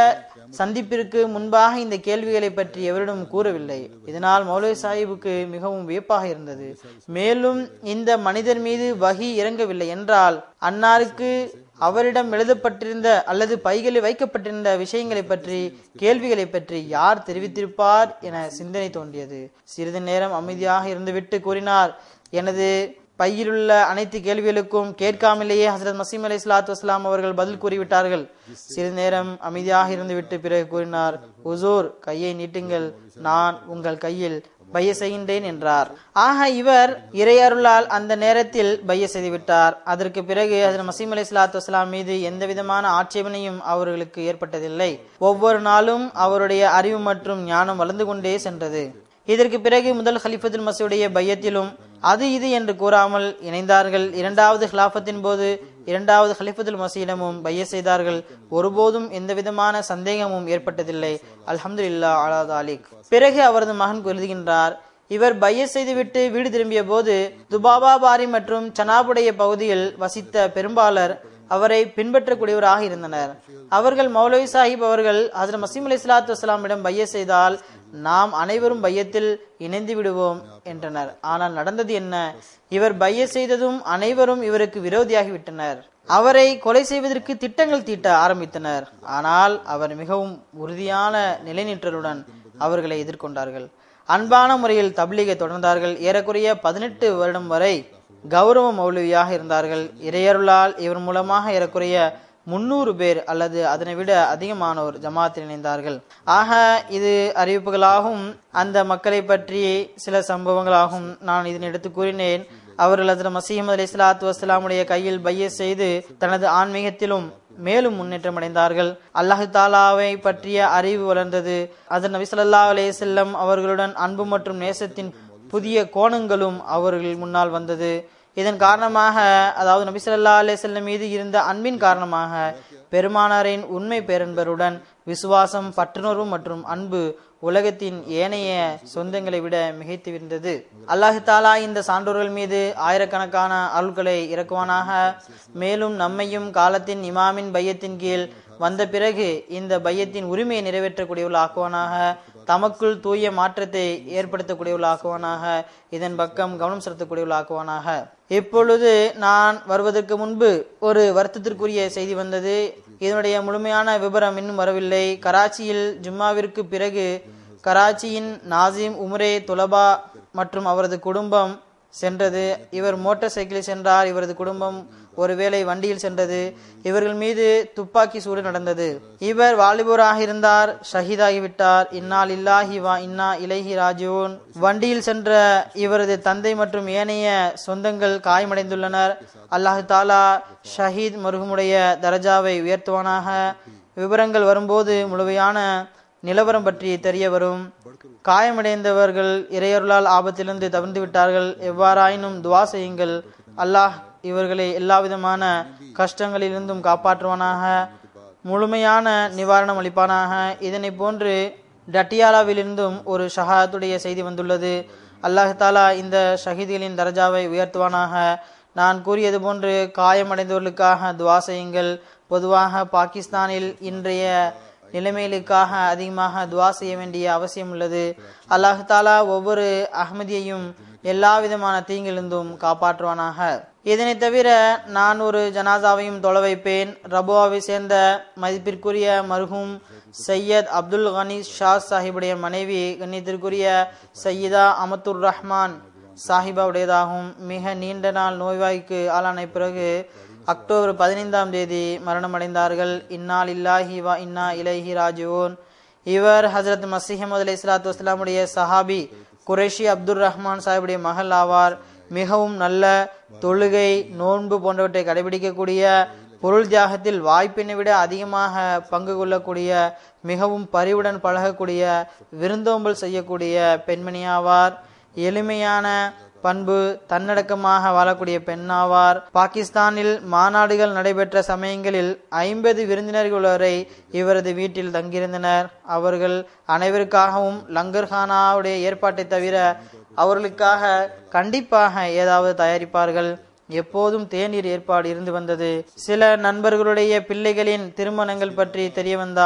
சந்திப்பிற்கு முன்பாக இந்த கேள்விகளை பற்றி எவரிடம் கூறவில்லை இதனால் மௌலவி சாஹிபுக்கு மிகவும் வியப்பாக இருந்தது மேலும் இந்த மனிதர் மீது வகி இறங்கவில்லை என்றால் அன்னாருக்கு அவரிடம் எழுதப்பட்டிருந்த அல்லது பைகளில் வைக்கப்பட்டிருந்த விஷயங்களை பற்றி கேள்விகளை பற்றி யார் தெரிவித்திருப்பார் என சிந்தனை தோன்றியது சிறிது நேரம் அமைதியாக இருந்துவிட்டு கூறினார் எனது பையிலுள்ள அனைத்து கேள்விகளுக்கும் கேட்காமலேயே ஹசரத் மசீம் அலி இஸ்லாத்து வஸ்லாம் அவர்கள் பதில் கூறிவிட்டார்கள் சிறிது நேரம் அமைதியாக இருந்துவிட்டு பிறகு கூறினார் உசூர் கையை நீட்டுங்கள் நான் உங்கள் கையில் பைய செய்கின்றேன் என்றார் ஆக இவர் இறையருளால் அந்த நேரத்தில் பைய செய்துவிட்டார் அதற்கு பிறகு ஹசரத் மசீம் அலி இஸ்லாத்து வஸ்லாம் மீது எந்த விதமான ஆட்சேபனையும் அவர்களுக்கு ஏற்பட்டதில்லை ஒவ்வொரு நாளும் அவருடைய அறிவு மற்றும் ஞானம் வளர்ந்து கொண்டே சென்றது இதற்கு பிறகு முதல் ஹலிஃபத்துல் மசூடைய பையத்திலும் அது இது என்று கூறாமல் இணைந்தார்கள் இரண்டாவது ஹிலாஃபத்தின் போது இரண்டாவது ஹலிஃபத்துல் மசீடமும் பைய செய்தார்கள் ஒருபோதும் எந்த விதமான சந்தேகமும் ஏற்பட்டதில்லை அல்ஹம்து இல்லா அலா தாலிக் பிறகு அவரது மகன் எழுதுகின்றார் இவர் பைய செய்துவிட்டு வீடு திரும்பிய போது துபாபா பாரி மற்றும் சனாபுடைய பகுதியில் வசித்த பெரும்பாலர் அவரை பின்பற்றக்கூடியவராக இருந்தனர் அவர்கள் மௌலவி சாஹிப் அவர்கள் ஹசரத் மசீம் அலி இஸ்லாத்து வஸ்லாமிடம் பைய செய்தால் நாம் அனைவரும் பையத்தில் இணைந்து விடுவோம் என்றனர் ஆனால் நடந்தது என்ன இவர் பைய செய்ததும் அனைவரும் இவருக்கு விரோதியாகிவிட்டனர் அவரை கொலை செய்வதற்கு திட்டங்கள் தீட்ட ஆரம்பித்தனர் ஆனால் அவர் மிகவும் உறுதியான நிலைநிற்றலுடன் அவர்களை எதிர்கொண்டார்கள் அன்பான முறையில் தப்லீகை தொடர்ந்தார்கள் ஏறக்குறைய பதினெட்டு வருடம் வரை கௌரவ மௌலவியாக இருந்தார்கள் இறையருளால் இவர் மூலமாக ஏறக்குறைய முன்னூறு பேர் அல்லது அதனை விட அதிகமானோர் ஜமாத்தில் இணைந்தார்கள் ஆக இது அறிவிப்புகளாகும் அந்த மக்களை பற்றி சில சம்பவங்களாகும் நான் இதனை எடுத்து கூறினேன் அவர்கள் அதில் மசீமது அலி இஸ்லாத்து வஸ்லாமுடைய கையில் பைய செய்து தனது ஆன்மீகத்திலும் மேலும் முன்னேற்றம் அடைந்தார்கள் அல்லாஹு தாலாவை பற்றிய அறிவு வளர்ந்தது அதன் நபி சொல்லா அலைய செல்லம் அவர்களுடன் அன்பு மற்றும் நேசத்தின் புதிய கோணங்களும் அவர்கள் முன்னால் வந்தது இதன் காரணமாக அதாவது நபி சொல்லா அலே செல்லம் மீது இருந்த அன்பின் காரணமாக பெருமானாரின் உண்மை பேரன்பருடன் விசுவாசம் பற்றுணர்வு மற்றும் அன்பு உலகத்தின் ஏனைய சொந்தங்களை விட மிகைத்திருந்தது அல்லாஹு தாலா இந்த சான்றோர்கள் மீது ஆயிரக்கணக்கான அருள்களை இறக்குவானாக மேலும் நம்மையும் காலத்தின் இமாமின் பையத்தின் கீழ் வந்த பிறகு இந்த பையத்தின் உரிமையை நிறைவேற்றக்கூடியவர்கள் ஆக்குவானாக தமக்குள் தூய மாற்றத்தை ஏற்படுத்தக்கூடியவர்கள் ஆக்குவானாக இதன் பக்கம் கவனம் செலுத்தக்கூடியவர்கள் ஆக்குவானாக இப்பொழுது நான் வருவதற்கு முன்பு ஒரு வருத்தத்திற்குரிய செய்தி வந்தது இதனுடைய முழுமையான விவரம் இன்னும் வரவில்லை கராச்சியில் ஜும்மாவிற்கு பிறகு கராச்சியின் நாசிம் உமரே துலபா மற்றும் அவரது குடும்பம் சென்றது இவர் மோட்டார் சைக்கிளில் சென்றார் இவரது குடும்பம் ஒருவேளை வண்டியில் சென்றது இவர்கள் மீது துப்பாக்கி சூடு நடந்தது இவர் வாலிபராக இருந்தார் ஷஹீதாகிவிட்டார் இன்னால் இல்லாஹி வா இன்னா இலஹி ராஜோன் வண்டியில் சென்ற இவரது தந்தை மற்றும் ஏனைய சொந்தங்கள் காயமடைந்துள்ளனர் அல்லாஹு தாலா ஷஹீத் மருகமுடைய தரஜாவை உயர்த்துவானாக விவரங்கள் வரும்போது முழுமையான நிலவரம் பற்றி தெரிய வரும் காயமடைந்தவர்கள் இறையொருளால் ஆபத்திலிருந்து தவிர்ந்து விட்டார்கள் எவ்வாறாயினும் துவா செய்யுங்கள் அல்லாஹ் இவர்களை எல்லா விதமான கஷ்டங்களிலிருந்தும் காப்பாற்றுவானாக முழுமையான நிவாரணம் அளிப்பானாக இதனை போன்று டட்டியாலாவிலிருந்தும் ஒரு ஷஹாத்துடைய செய்தி வந்துள்ளது அல்லாஹ் தாலா இந்த ஷஹீதிகளின் தரஜாவை உயர்த்துவானாக நான் கூறியது போன்று காயமடைந்தவர்களுக்காக துவா செய்யுங்கள் பொதுவாக பாகிஸ்தானில் இன்றைய நிலைமைகளுக்காக அதிகமாக துவா செய்ய வேண்டிய அவசியம் உள்ளது அல்லாஹ் தாலா ஒவ்வொரு அகமதியையும் எல்லா விதமான தீங்கிலிருந்தும் காப்பாற்றுவானாக இதனை தவிர நான் ஒரு ஜனாதாவையும் தொலை வைப்பேன் ரபுவாவை சேர்ந்த மதிப்பிற்குரிய மருகும் சையத் அப்துல் கனி ஷா சாஹிபுடைய மனைவி கண்ணியத்திற்குரிய சையீதா அமத்துர் ரஹ்மான் சாஹிபாவுடையதாகும் மிக நீண்ட நாள் நோய்வாய்க்கு ஆளான பிறகு அக்டோபர் பதினைந்தாம் தேதி மரணமடைந்தார்கள் இன்னால் இல்லாஹி வா இன்னா இலைஹி ராஜுவோன் இவர் ஹசரத் மசிஹமது அலி இஸ்லாத்து வஸ்லாமுடைய சஹாபி குரேஷி அப்துல் ரஹ்மான் சாஹிபுடைய மகள் ஆவார் மிகவும் நல்ல தொழுகை நோன்பு போன்றவற்றை கடைபிடிக்கக்கூடிய பொருள் தியாகத்தில் வாய்ப்பினை விட அதிகமாக பங்கு கொள்ளக்கூடிய மிகவும் பரிவுடன் பழகக்கூடிய விருந்தோம்பல் செய்யக்கூடிய பெண்மணியாவார் எளிமையான பண்பு தன்னடக்கமாக வாழக்கூடிய பெண்ணாவார் பாகிஸ்தானில் மாநாடுகள் நடைபெற்ற சமயங்களில் ஐம்பது விருந்தினர்கள் வரை இவரது வீட்டில் தங்கியிருந்தனர் அவர்கள் அனைவருக்காகவும் லங்கர்ஹானாவுடைய ஏற்பாட்டை தவிர அவர்களுக்காக கண்டிப்பாக ஏதாவது தயாரிப்பார்கள் எப்போதும் தேநீர் ஏற்பாடு இருந்து வந்தது சில நண்பர்களுடைய பிள்ளைகளின் திருமணங்கள் பற்றி தெரிய வந்தால்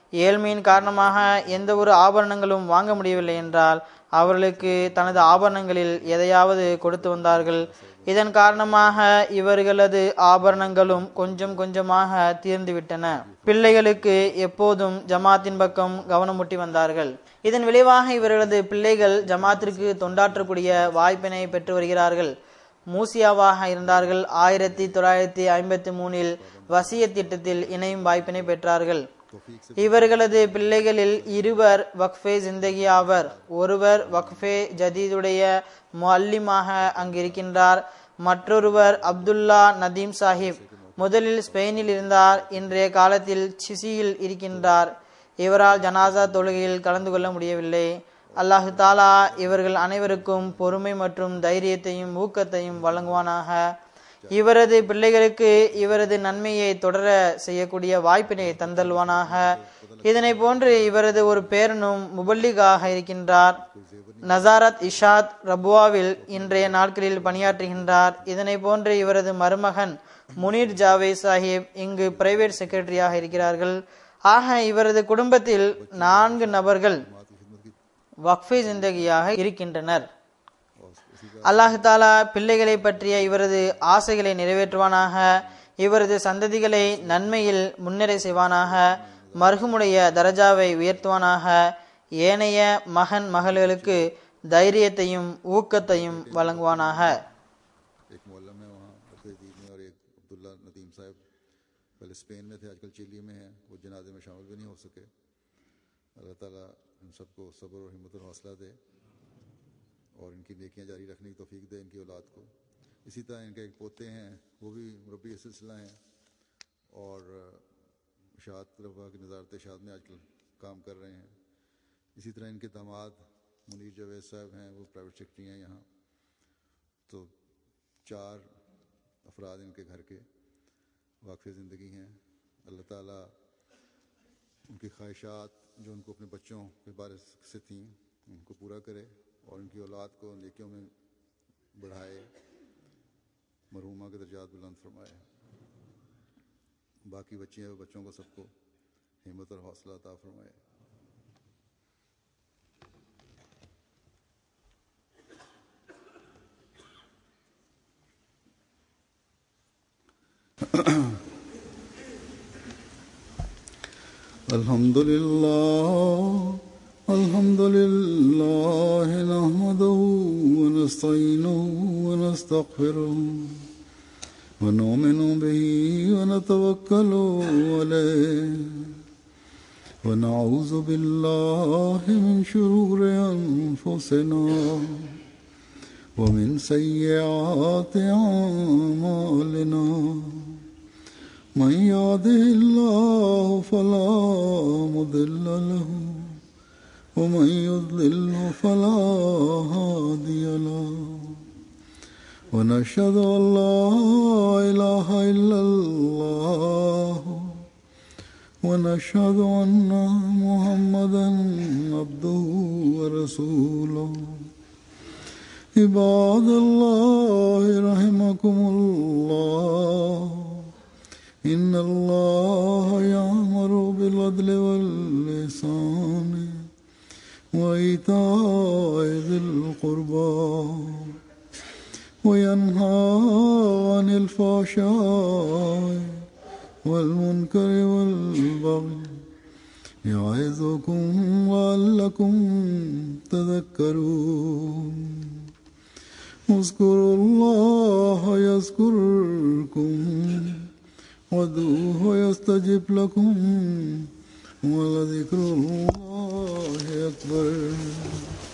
ஏழ்மையின் காரணமாக எந்த ஒரு ஆபரணங்களும் வாங்க முடியவில்லை என்றால் அவர்களுக்கு தனது ஆபரணங்களில் எதையாவது கொடுத்து வந்தார்கள் இதன் காரணமாக இவர்களது ஆபரணங்களும் கொஞ்சம் கொஞ்சமாக தீர்ந்துவிட்டன பிள்ளைகளுக்கு எப்போதும் ஜமாத்தின் பக்கம் கவனமூட்டி வந்தார்கள் இதன் விளைவாக இவர்களது பிள்ளைகள் ஜமாத்திற்கு தொண்டாற்றக்கூடிய வாய்ப்பினை பெற்று வருகிறார்கள் மூசியாவாக இருந்தார்கள் ஆயிரத்தி தொள்ளாயிரத்தி ஐம்பத்தி மூணில் வசிய திட்டத்தில் இணையும் வாய்ப்பினை பெற்றார்கள் இவர்களது பிள்ளைகளில் இருவர் வக்ஃபே ஜிந்தகி ஆவர் ஒருவர் வக்ஃபே ஜதீதுடைய முல்லிமாக அங்கிருக்கின்றார் மற்றொருவர் அப்துல்லா நதீம் சாஹிப் முதலில் ஸ்பெயினில் இருந்தார் இன்றைய காலத்தில் சிசியில் இருக்கின்றார் இவரால் ஜனாசா தொழுகையில் கலந்து கொள்ள முடியவில்லை அல்லாஹு தாலா இவர்கள் அனைவருக்கும் பொறுமை மற்றும் தைரியத்தையும் ஊக்கத்தையும் வழங்குவானாக இவரது பிள்ளைகளுக்கு இவரது நன்மையை தொடர செய்யக்கூடிய வாய்ப்பினை தந்தல்வானாக இதனை போன்று இவரது ஒரு பேரனும் முபல்லிகாக இருக்கின்றார் நசாரத் இஷாத் ரபுவாவில் இன்றைய நாட்களில் பணியாற்றுகின்றார் இதனை போன்று இவரது மருமகன் முனீர் ஜாவே சாஹிப் இங்கு பிரைவேட் செக்ரட்டரியாக இருக்கிறார்கள் ஆக இவரது குடும்பத்தில் நான்கு நபர்கள் வக்ஃபே ஜிந்தகியாக இருக்கின்றனர் அல்லாஹு தாலா பிள்ளைகளை பற்றிய இவரது ஆசைகளை நிறைவேற்றுவானாக இவரது சந்ததிகளை நன்மையில் முன்னேற செய்வானாக மருகுமுடைய தரஜாவை உயர்த்துவானாக ஏனைய மகன் மகள்களுக்கு தைரியத்தையும் ஊக்கத்தையும் வழங்குவானாக एक मोहल्ला में वहाँ अफरीदीद में और एक अब्दुल्ला नदीम साहब पहले स्पेन में थे आजकल चिली में हैं वो जनाजे में शामिल भी नहीं हो सके अल्लाह ताला इन सबको सब्र और हिम्मत और हौसला दे और इनकी नेकियां जारी रखने की तौफीक दे इनकी औलाद को इसी तरह इनके एक पोते हैं वो भी मुरबी सिलसिला हैं और शाद रफा की नज़ारत शाद में आजकल काम कर रहे हैं इसी तरह इनके दामाद मुनीर जवेद साहब हैं वो प्राइवेट सेक्रेटरी हैं यहाँ तो चार अफराद इनके घर के वाकफ़ ज़िंदगी हैं अल्लाह ताला उनकी ख्वाहिशात जो उनको अपने बच्चों के बारे से थी उनको पूरा करे और उनकी औलाद को नेकियों में बढ़ाए मरहुमा के दर्जात बुलंद फरमाए बाकी बच्चे हैं बच्चों को सबको हिम्मत और हौसला अता फरमाए الحمد لله الحمد لله نحمده ونستعينه ونستغفره ونؤمن به ونتوكل عليه ونعوذ بالله من شرور أنفسنا ومن سيئات أعمالنا من يهده الله فلا مضل له ومن يضلل فلا هادي له ونشهد ان لا اله الا الله ونشهد ان محمدا عبده ورسوله عباد الله رحمكم الله إن الله يأمر بالعدل واللسان وإيتاء ذي القربى وينهى عن الفحشاء والمنكر والبغي يعظكم لعلكم تذكرون اذكروا الله يذكركم وادعوه يستجب لكم ولذكر الله أكبر